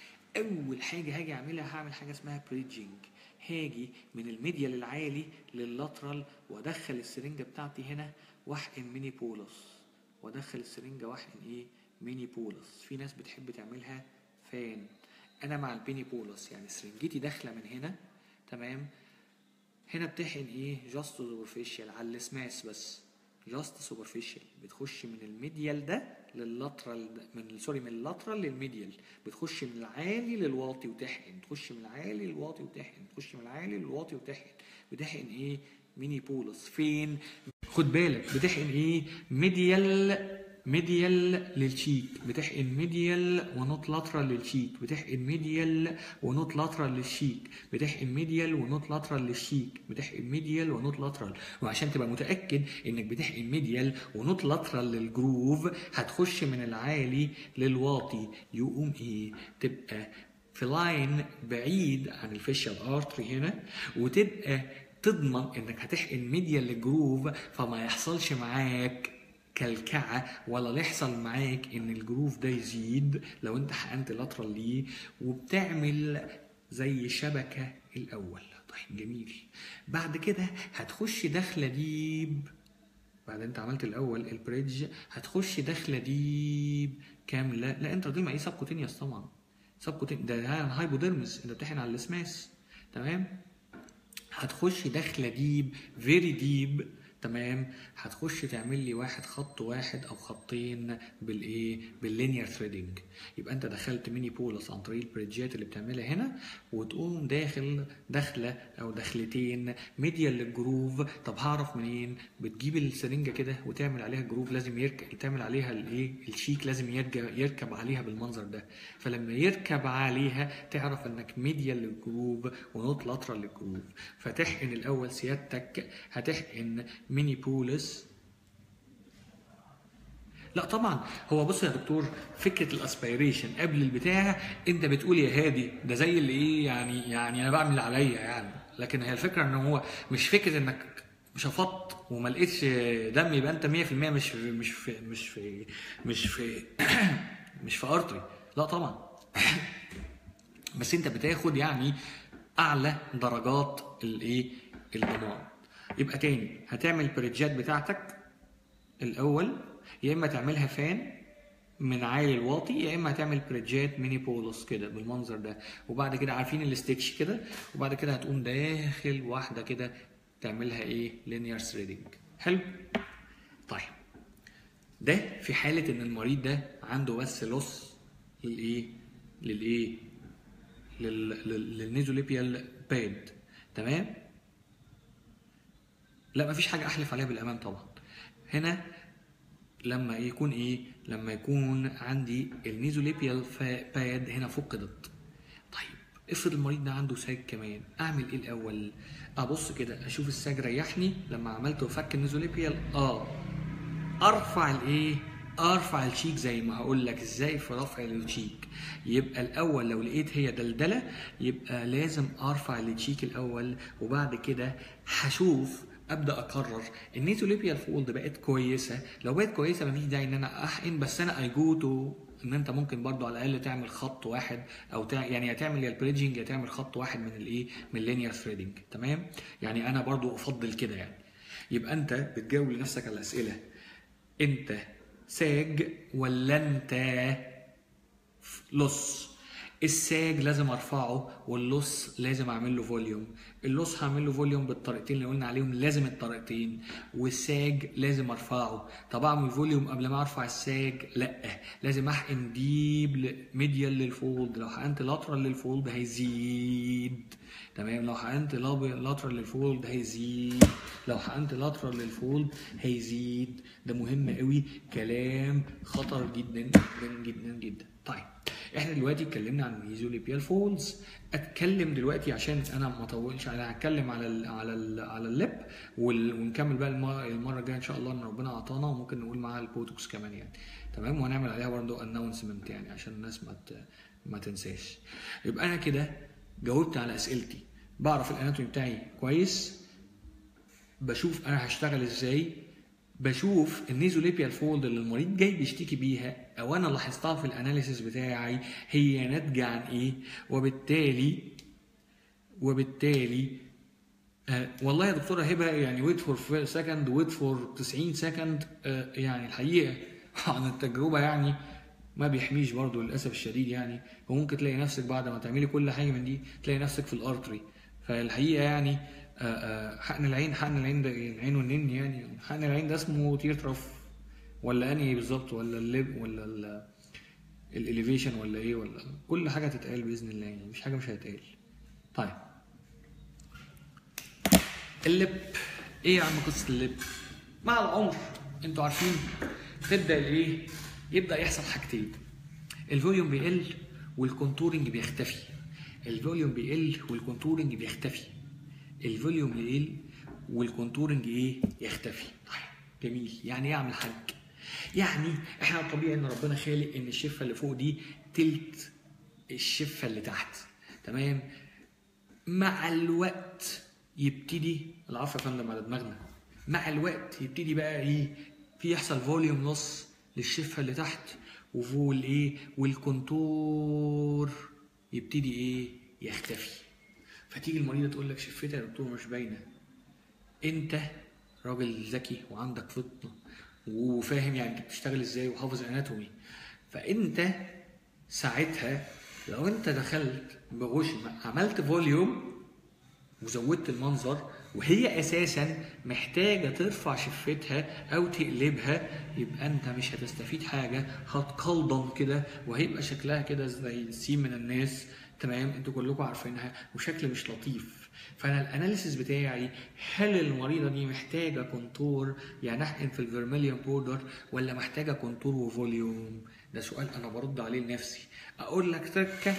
اول حاجه هاجي اعملها هعمل حاجه اسمها بريدجنج هاجي من الميديال العالي لللاترال وادخل السرنجه بتاعتي هنا واحقن ميني بولس وادخل السرنجه واحقن ايه ميني بولس في ناس بتحب تعملها فان انا مع البيني بولس يعني سرنجتي داخله من هنا تمام هنا بتحقن ايه جاست سوبرفيشال على السماس بس جاست سوبرفيشال بتخش من الميديال ده لللاترال ده من سوري من اللاترال للميديال بتخش من العالي للواطي وتحقن تخش من العالي للواطي وتحقن تخش من العالي للواطي وتحقن بتحقن ايه ميني بولس فين خد بالك بتحقن ايه ميديال ميديال للشيك بتحقن ميديال ونوت لاترال للشيك بتحقن ميديال ونوت لاترال للشيك بتحقن ميديال ونوت لاترال للشيك بتحقن ميديال ونوت لاترال وعشان تبقى متاكد انك بتحقن ميديال ونوت لاترال للجروف هتخش من العالي للواطي يقوم ايه تبقى في لاين بعيد عن الفيشال ارتري هنا وتبقى تضمن انك هتحقن ميديال للجروف فما يحصلش معاك كلكعه ولا يحصل معاك ان الجروف ده يزيد لو انت حقنت لاترال ليه وبتعمل زي شبكه الاول طيب جميل بعد كده هتخش داخله ديب بعد انت عملت الاول البريدج هتخش داخله ديب كامله لا انت دي ما ايه سبكوتينيوس طبعا سبكوتين ده هايبوديرمس انت بتحقن على الاسماس تمام هتخش داخله ديب فيري ديب تمام هتخش تعمل لي واحد خط واحد او خطين بالايه باللينير ثريدنج يبقى انت دخلت ميني بولس عن طريق البريدجات اللي بتعملها هنا وتقوم داخل دخله او دخلتين ميديال للجروف طب هعرف منين بتجيب السرنجه كده وتعمل عليها جروف لازم يركب تعمل عليها الايه الشيك لازم يرجع يركب عليها بالمنظر ده فلما يركب عليها تعرف انك ميديال للجروف ونوت لاترال للجروف فتحقن الاول سيادتك هتحقن ميني بولس لا طبعا هو بص يا دكتور فكره الاسبيريشن قبل البتاع انت بتقول يا هادي ده زي اللي ايه يعني يعني انا بعمل اللي عليا يعني لكن هي الفكره ان هو مش فكره انك شفطت وما لقيتش دم يبقى انت 100% مش في مش في مش في مش في مش في ارتري لا طبعا بس انت بتاخد يعني اعلى درجات الايه الضمان يبقى تاني هتعمل بريدجات بتاعتك الاول يا اما تعملها فان من عالي الواطي يا اما هتعمل بريدجات ميني بولس كده بالمنظر ده وبعد كده عارفين الاستيتش كده وبعد كده هتقوم داخل واحده كده تعملها ايه لينير ثريدنج حلو طيب ده في حاله ان المريض ده عنده بس لص للايه للايه لل... لل... للنيزوليبيال باد تمام لا مفيش حاجه احلف عليها بالامان طبعا هنا لما يكون ايه لما يكون عندي النيزوليبيال باد هنا فقدت طيب افرض المريض ده عنده ساج كمان اعمل ايه الاول ابص كده اشوف الساج ريحني لما عملت وفك النيزوليبيال اه ارفع الايه ارفع الشيك زي ما هقول لك ازاي في رفع الشيك يبقى الاول لو لقيت هي دلدله يبقى لازم ارفع الشيك الاول وبعد كده هشوف ابدا اقرر النيزوليبيال فولد بقت كويسه لو بقت كويسه مفيش داعي ان انا احقن بس انا اي جو تو ان انت ممكن برضو على الاقل تعمل خط واحد او تع... يعني يا تعمل يا البريدجنج يا تعمل خط واحد من الايه من اللينير ثريدنج تمام يعني انا برضو افضل كده يعني يبقى انت بتجاوب لنفسك على الاسئله انت ساج ولا انت لص الساج لازم ارفعه واللص لازم اعمل له فوليوم اللص هعمل له فوليوم بالطريقتين اللي قلنا عليهم لازم الطريقتين والساج لازم ارفعه طب اعمل فوليوم قبل ما ارفع الساج لا لازم احقن ديب ميديال للفولد لو حقنت لاترال للفولد هيزيد تمام لو حقنت لاترال للفولد هيزيد لو حقنت لاترال للفولد هيزيد ده مهم قوي كلام خطر جدا جدا جدا جدا طيب احنا دلوقتي اتكلمنا عن الميزوليبيال فولز اتكلم دلوقتي عشان انا ما اطولش انا هتكلم على ال على ال على اللب وال- ونكمل بقى المره المره الجايه ان شاء الله ان ربنا اعطانا وممكن نقول معاها البوتوكس كمان يعني تمام وهنعمل عليها برضه اناونسمنت يعني عشان الناس ما ت- ما تنساش يبقى انا كده جاوبت على اسئلتي بعرف الاناتومي بتاعي كويس بشوف انا هشتغل ازاي بشوف النيزوليبيال فولد اللي المريض جاي بيشتكي بيها او انا لاحظتها في الاناليسيس بتاعي هي ناتجه عن ايه وبالتالي وبالتالي آه والله يا دكتوره هبه يعني ويت فور سكند ويت فور 90 سكند آه يعني الحقيقه عن التجربه يعني ما بيحميش برضو للاسف الشديد يعني وممكن تلاقي نفسك بعد ما تعملي كل حاجه من دي تلاقي نفسك في الارتري فالحقيقه يعني آه، آه، حقن العين حقن العين ده العين والنن يعني حقن العين ده اسمه تيرترف ولا انهي بالظبط ولا اللب ولا ال- الاليفيشن ولا ايه ولا كل حاجه تتقال باذن الله يعني مش حاجه مش هتتقال طيب اللب ايه يا عم قصه اللب مع العمر انتوا عارفين تبدا الايه يبدا يحصل حاجتين الفوليوم بيقل والكونتورنج بيختفي الفوليوم بيقل والكونتورنج بيختفي الفوليوم يقل والكونتورنج ايه يختفي طيب جميل يعني ايه اعمل حاج يعني احنا الطبيعي ان ربنا خالق ان الشفه اللي فوق دي تلت الشفه اللي تحت تمام مع الوقت يبتدي العفو يا فندم على دماغنا مع الوقت يبتدي بقى ايه في يحصل فوليوم لوس للشفه اللي تحت وفول ايه والكونتور يبتدي ايه يختفي فتيجي المريضه تقول لك شفتها يا دكتور مش باينه انت راجل ذكي وعندك فطنه وفاهم يعني انت بتشتغل ازاي وحافظ اناتومي فانت ساعتها لو انت دخلت بغشم عملت فوليوم وزودت المنظر وهي اساسا محتاجه ترفع شفتها او تقلبها يبقى انت مش هتستفيد حاجه هتقلضم كده وهيبقى شكلها كده زي السين من الناس تمام انتوا كلكم عارفينها وشكل مش لطيف فانا الاناليسيس بتاعي هل المريضه دي محتاجه كونتور يعني احقن في الفيرميليون بودر ولا محتاجه كونتور وفوليوم ده سؤال انا برد عليه لنفسي اقول لك تركه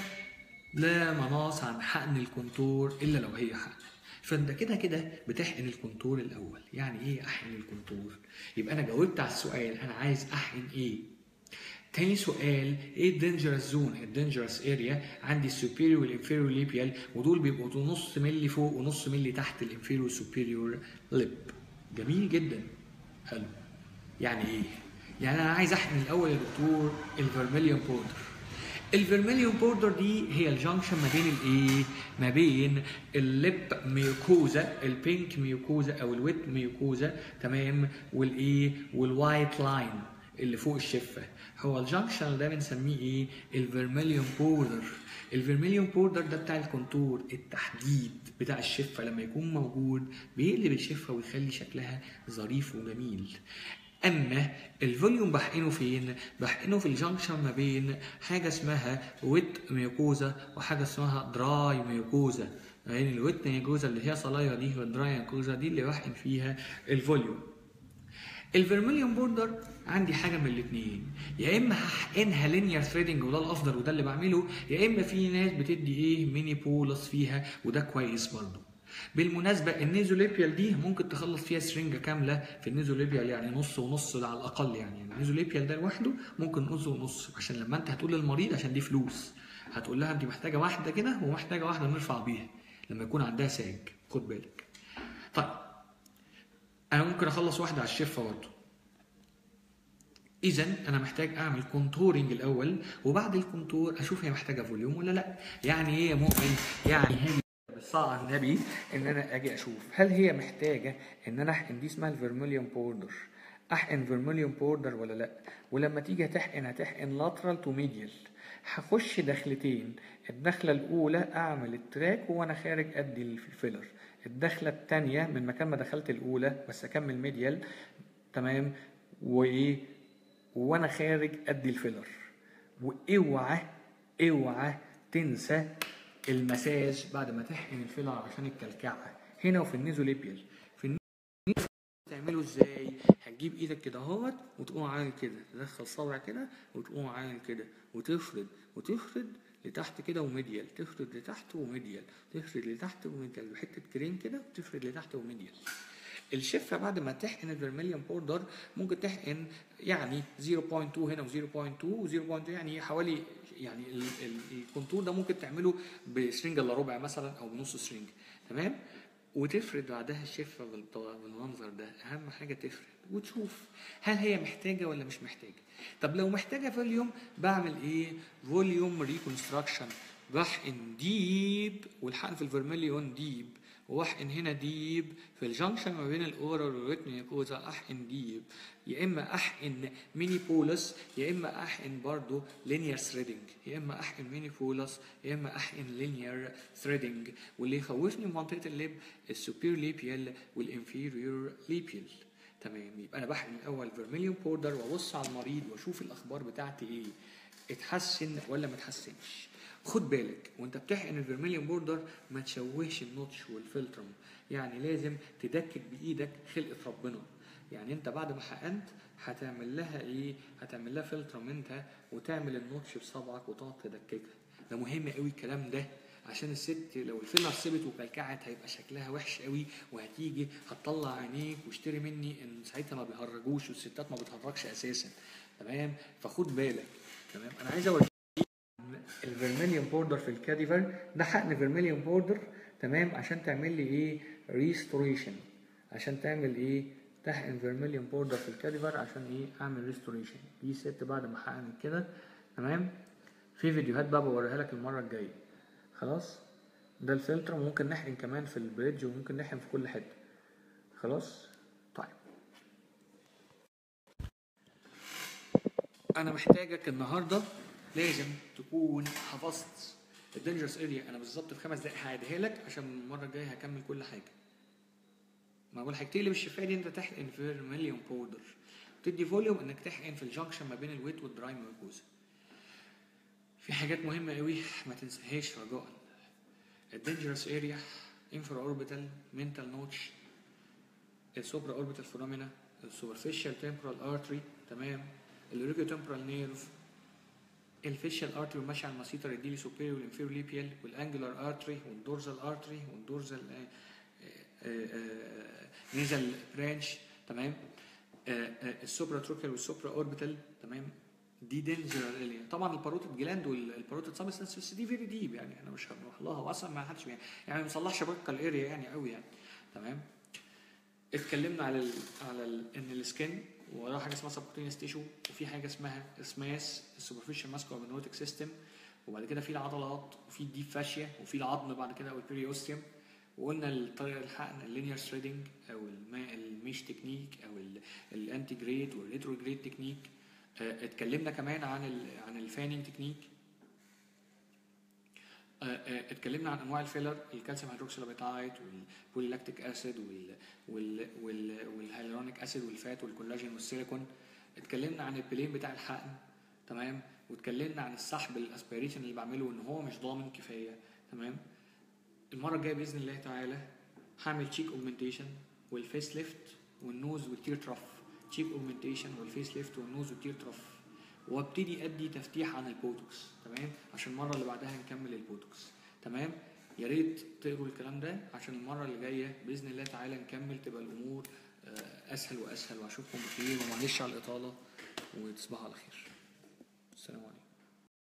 لا مناص عن حقن الكونتور الا لو هي حقن فانت كده كده بتحقن الكونتور الاول يعني ايه احقن الكونتور يبقى انا جاوبت على السؤال انا عايز احقن ايه تاني سؤال ايه الدينجرس زون الدينجرس اريا عندي السوبيريور والانفيريور ليبيال ودول بيبقوا نص ملي فوق ونص ملي تحت الانفيريور سوبيريور ليب جميل جدا حلو يعني ايه يعني انا عايز احقن الاول يا دكتور الفيرميليون بودر الفيرميليون بوردر دي هي الجنكشن ما بين الايه؟ ما بين الليب ميوكوزا البينك ميوكوزا او الويت ميوكوزا تمام والايه؟ والوايت لاين اللي فوق الشفه هو الجنكشن ده بنسميه ايه؟ الفيرميليون بوردر الفيرميليون بوردر ده بتاع الكونتور التحديد بتاع الشفه لما يكون موجود بيقلب الشفه ويخلي شكلها ظريف وجميل اما الفوليوم بحقنه فين بحقنه في الجنكشن ما بين حاجه اسمها ويت ميوكوزا وحاجه اسمها دراي ميوكوزا يعني الويت ميوكوزا اللي هي صلايه دي والدراي ميوكوزا دي اللي بحقن فيها الفوليوم الفيرميليون بوردر عندي حاجه من الاثنين يا اما هحقنها لينير ثريدنج وده الافضل وده اللي بعمله يا اما في ناس بتدي ايه ميني بولس فيها وده كويس برضه بالمناسبة النيزوليبيال دي ممكن تخلص فيها سرنجة كاملة في النيزوليبيال يعني نص ونص على الأقل يعني, يعني النيزوليبيال ده لوحده ممكن نص ونص عشان لما أنت هتقول للمريض عشان دي فلوس هتقول لها أنت محتاجة واحدة كده ومحتاجة واحدة نرفع بيها لما يكون عندها ساج خد بالك. طيب أنا ممكن أخلص واحدة على الشفة برضه. إذا أنا محتاج أعمل كونتورنج الأول وبعد الكونتور أشوف هي محتاجة فوليوم ولا لأ. يعني إيه يا مؤمن؟ يعني هاجي بالصلاة على النبي ان انا اجي اشوف هل هي محتاجه ان انا احقن دي اسمها الفيرميليون بوردر احقن فيرميليون بوردر ولا لا ولما تيجي هتحقن هتحقن لاترال تو ميديال هخش دخلتين الدخله الاولى اعمل التراك وانا خارج ادي الفيلر الدخله الثانيه من مكان ما دخلت الاولى بس اكمل ميديال تمام وايه وانا خارج ادي الفيلر واوعى اوعى تنسى المساج بعد ما تحقن الفيلر عشان الكلكعه هنا وفي النيزوليبيال في النيزوليبيال تعمله ازاي هتجيب بتجيب ايدك كده اهوت وتقوم عامل كده تدخل صابع كده وتقوم عامل كده وتفرد وتفرد لتحت كده وميديال تفرد لتحت وميديال تفرد لتحت وميديال بحته كريم كده وتفرد لتحت وميديال الشفه بعد ما تحقن الفيرميليون بوردر ممكن تحقن يعني 0.2 هنا و0.2 و0.2 يعني حوالي يعني ال- ال- الكونتور ده ممكن تعمله بسرنجه الا ربع مثلا او بنص سرنج تمام وتفرد بعدها الشفه بالط- بالمنظر ده اهم حاجه تفرد وتشوف هل هي محتاجه ولا مش محتاجه طب لو محتاجه فوليوم بعمل ايه فوليوم ريكونستراكشن بحقن ديب والحقن في الفيرميليون ديب واحقن هنا ديب في الجنكشن ما بين الاورال والريتميكوزا احقن ديب يا اما احقن ميني بولس يا اما احقن برضو لينير ثريدنج يا اما احقن ميني بولس يا اما احقن لينير ثريدنج واللي يخوفني في منطقه الليب السوبير ليبيال والانفيريور ليبيال تمام يبقى انا بحقن الاول فيرميليون بوردر وابص على المريض واشوف الاخبار بتاعتي ايه اتحسن ولا ما اتحسنش خد بالك وانت بتحقن الفيرميليون بوردر ما تشوهش النوتش والفلترم يعني لازم تدكك بايدك خلقه ربنا يعني انت بعد ما حقنت هتعمل لها ايه هتعمل لها فلترم انت وتعمل النوتش بصبعك وتقعد تدككها ده مهم قوي الكلام ده عشان الست لو الفيلر سبت وكلكعت هيبقى شكلها وحش قوي وهتيجي هتطلع عينيك واشتري مني ان ساعتها ما بيهرجوش والستات ما بتهرجش اساسا تمام فخد بالك تمام انا عايز اوريك الفيرميليون بوردر في الكاديفر ده حقن فيرميليون بوردر تمام عشان تعمل لي ايه ريستوريشن عشان تعمل ايه تحقن فيرميليون بوردر في الكاديفر عشان ايه اعمل ريستوريشن دي ست بعد ما حقن كده تمام في فيديوهات بقى بوريها لك المره الجايه خلاص ده الفلتر وممكن نحقن كمان في البريدج وممكن نحقن في كل حته خلاص طيب انا محتاجك النهارده لازم تكون حفظت الدينجرس اريا انا بالظبط في خمس دقايق هعيدها لك عشان المره الجايه هكمل كل حاجه ما اول حاجتين اللي بالشفايه دي انت تحقن فيرميليون بودر تدي فوليوم انك تحقن في الجنكشن ما بين الويت والدراي ميوكوزا في حاجات مهمه قوي ما تنساهاش رجاء الدينجرس اريا انفرا اوربيتال منتال نوتش السوبرا اوربيتال فينومينا السوبرفيشال تمبرال ارتري تمام الريجو تمبرال نيرف الفيشال ارتري ماشي على المسيطر الديلي سوبيريور والانفيريور ليبيال والانجلر ارتري والدورزال ارتري والدورزال نيزل برانش تمام السوبرا تروكيال والسوبرا اوربيتال تمام دي دينجر طبعا الباروتيد جلاند والباروتيد سبستنس بس دي فيري ديب يعني انا مش هروح لها واصلا ما حدش يعني يعني ما بيصلحش بقى الاريا يعني قوي يعني تمام اتكلمنا على ال على ال ان السكن وراه حاجه اسمها سبكوتينيوس تيشو وفي حاجه اسمها اسماس السوبرفيشال ماسكو امينوتيك سيستم وبعد كده في العضلات وفي الديب فاشيا وفي العظم بعد كده او البريوستيوم وقلنا الطريقه الحقن اللينير ثريدنج او الماء الميش تكنيك او الانتي جريد والريترو جريد تكنيك اه اتكلمنا كمان عن ال عن الفانينج تكنيك اه اه اتكلمنا عن انواع الفيلر الكالسيوم هيدروكسيلابيتايت والبوليلاكتيك اسيد وال وال وال والهيالورونيك اسيد والفات والكولاجين والسيليكون اتكلمنا عن البلين بتاع الحقن تمام واتكلمنا عن السحب الاسبيريشن اللي بعمله ان هو مش ضامن كفايه تمام المره الجايه باذن الله تعالى هعمل تشيك اوجمنتيشن والفيس ليفت والنوز والتير تراف تشيك اوجمنتيشن والفيس ليفت والنوز والتير تراف وابتدي ادي تفتيح عن البوتوكس تمام عشان المره اللي بعدها نكمل البوتوكس تمام يا ريت تقروا الكلام ده عشان المره اللي جايه باذن الله تعالى نكمل تبقى الامور اسهل واسهل واشوفكم بخير ومعلش على الاطاله وتصبحوا على خير السلام عليكم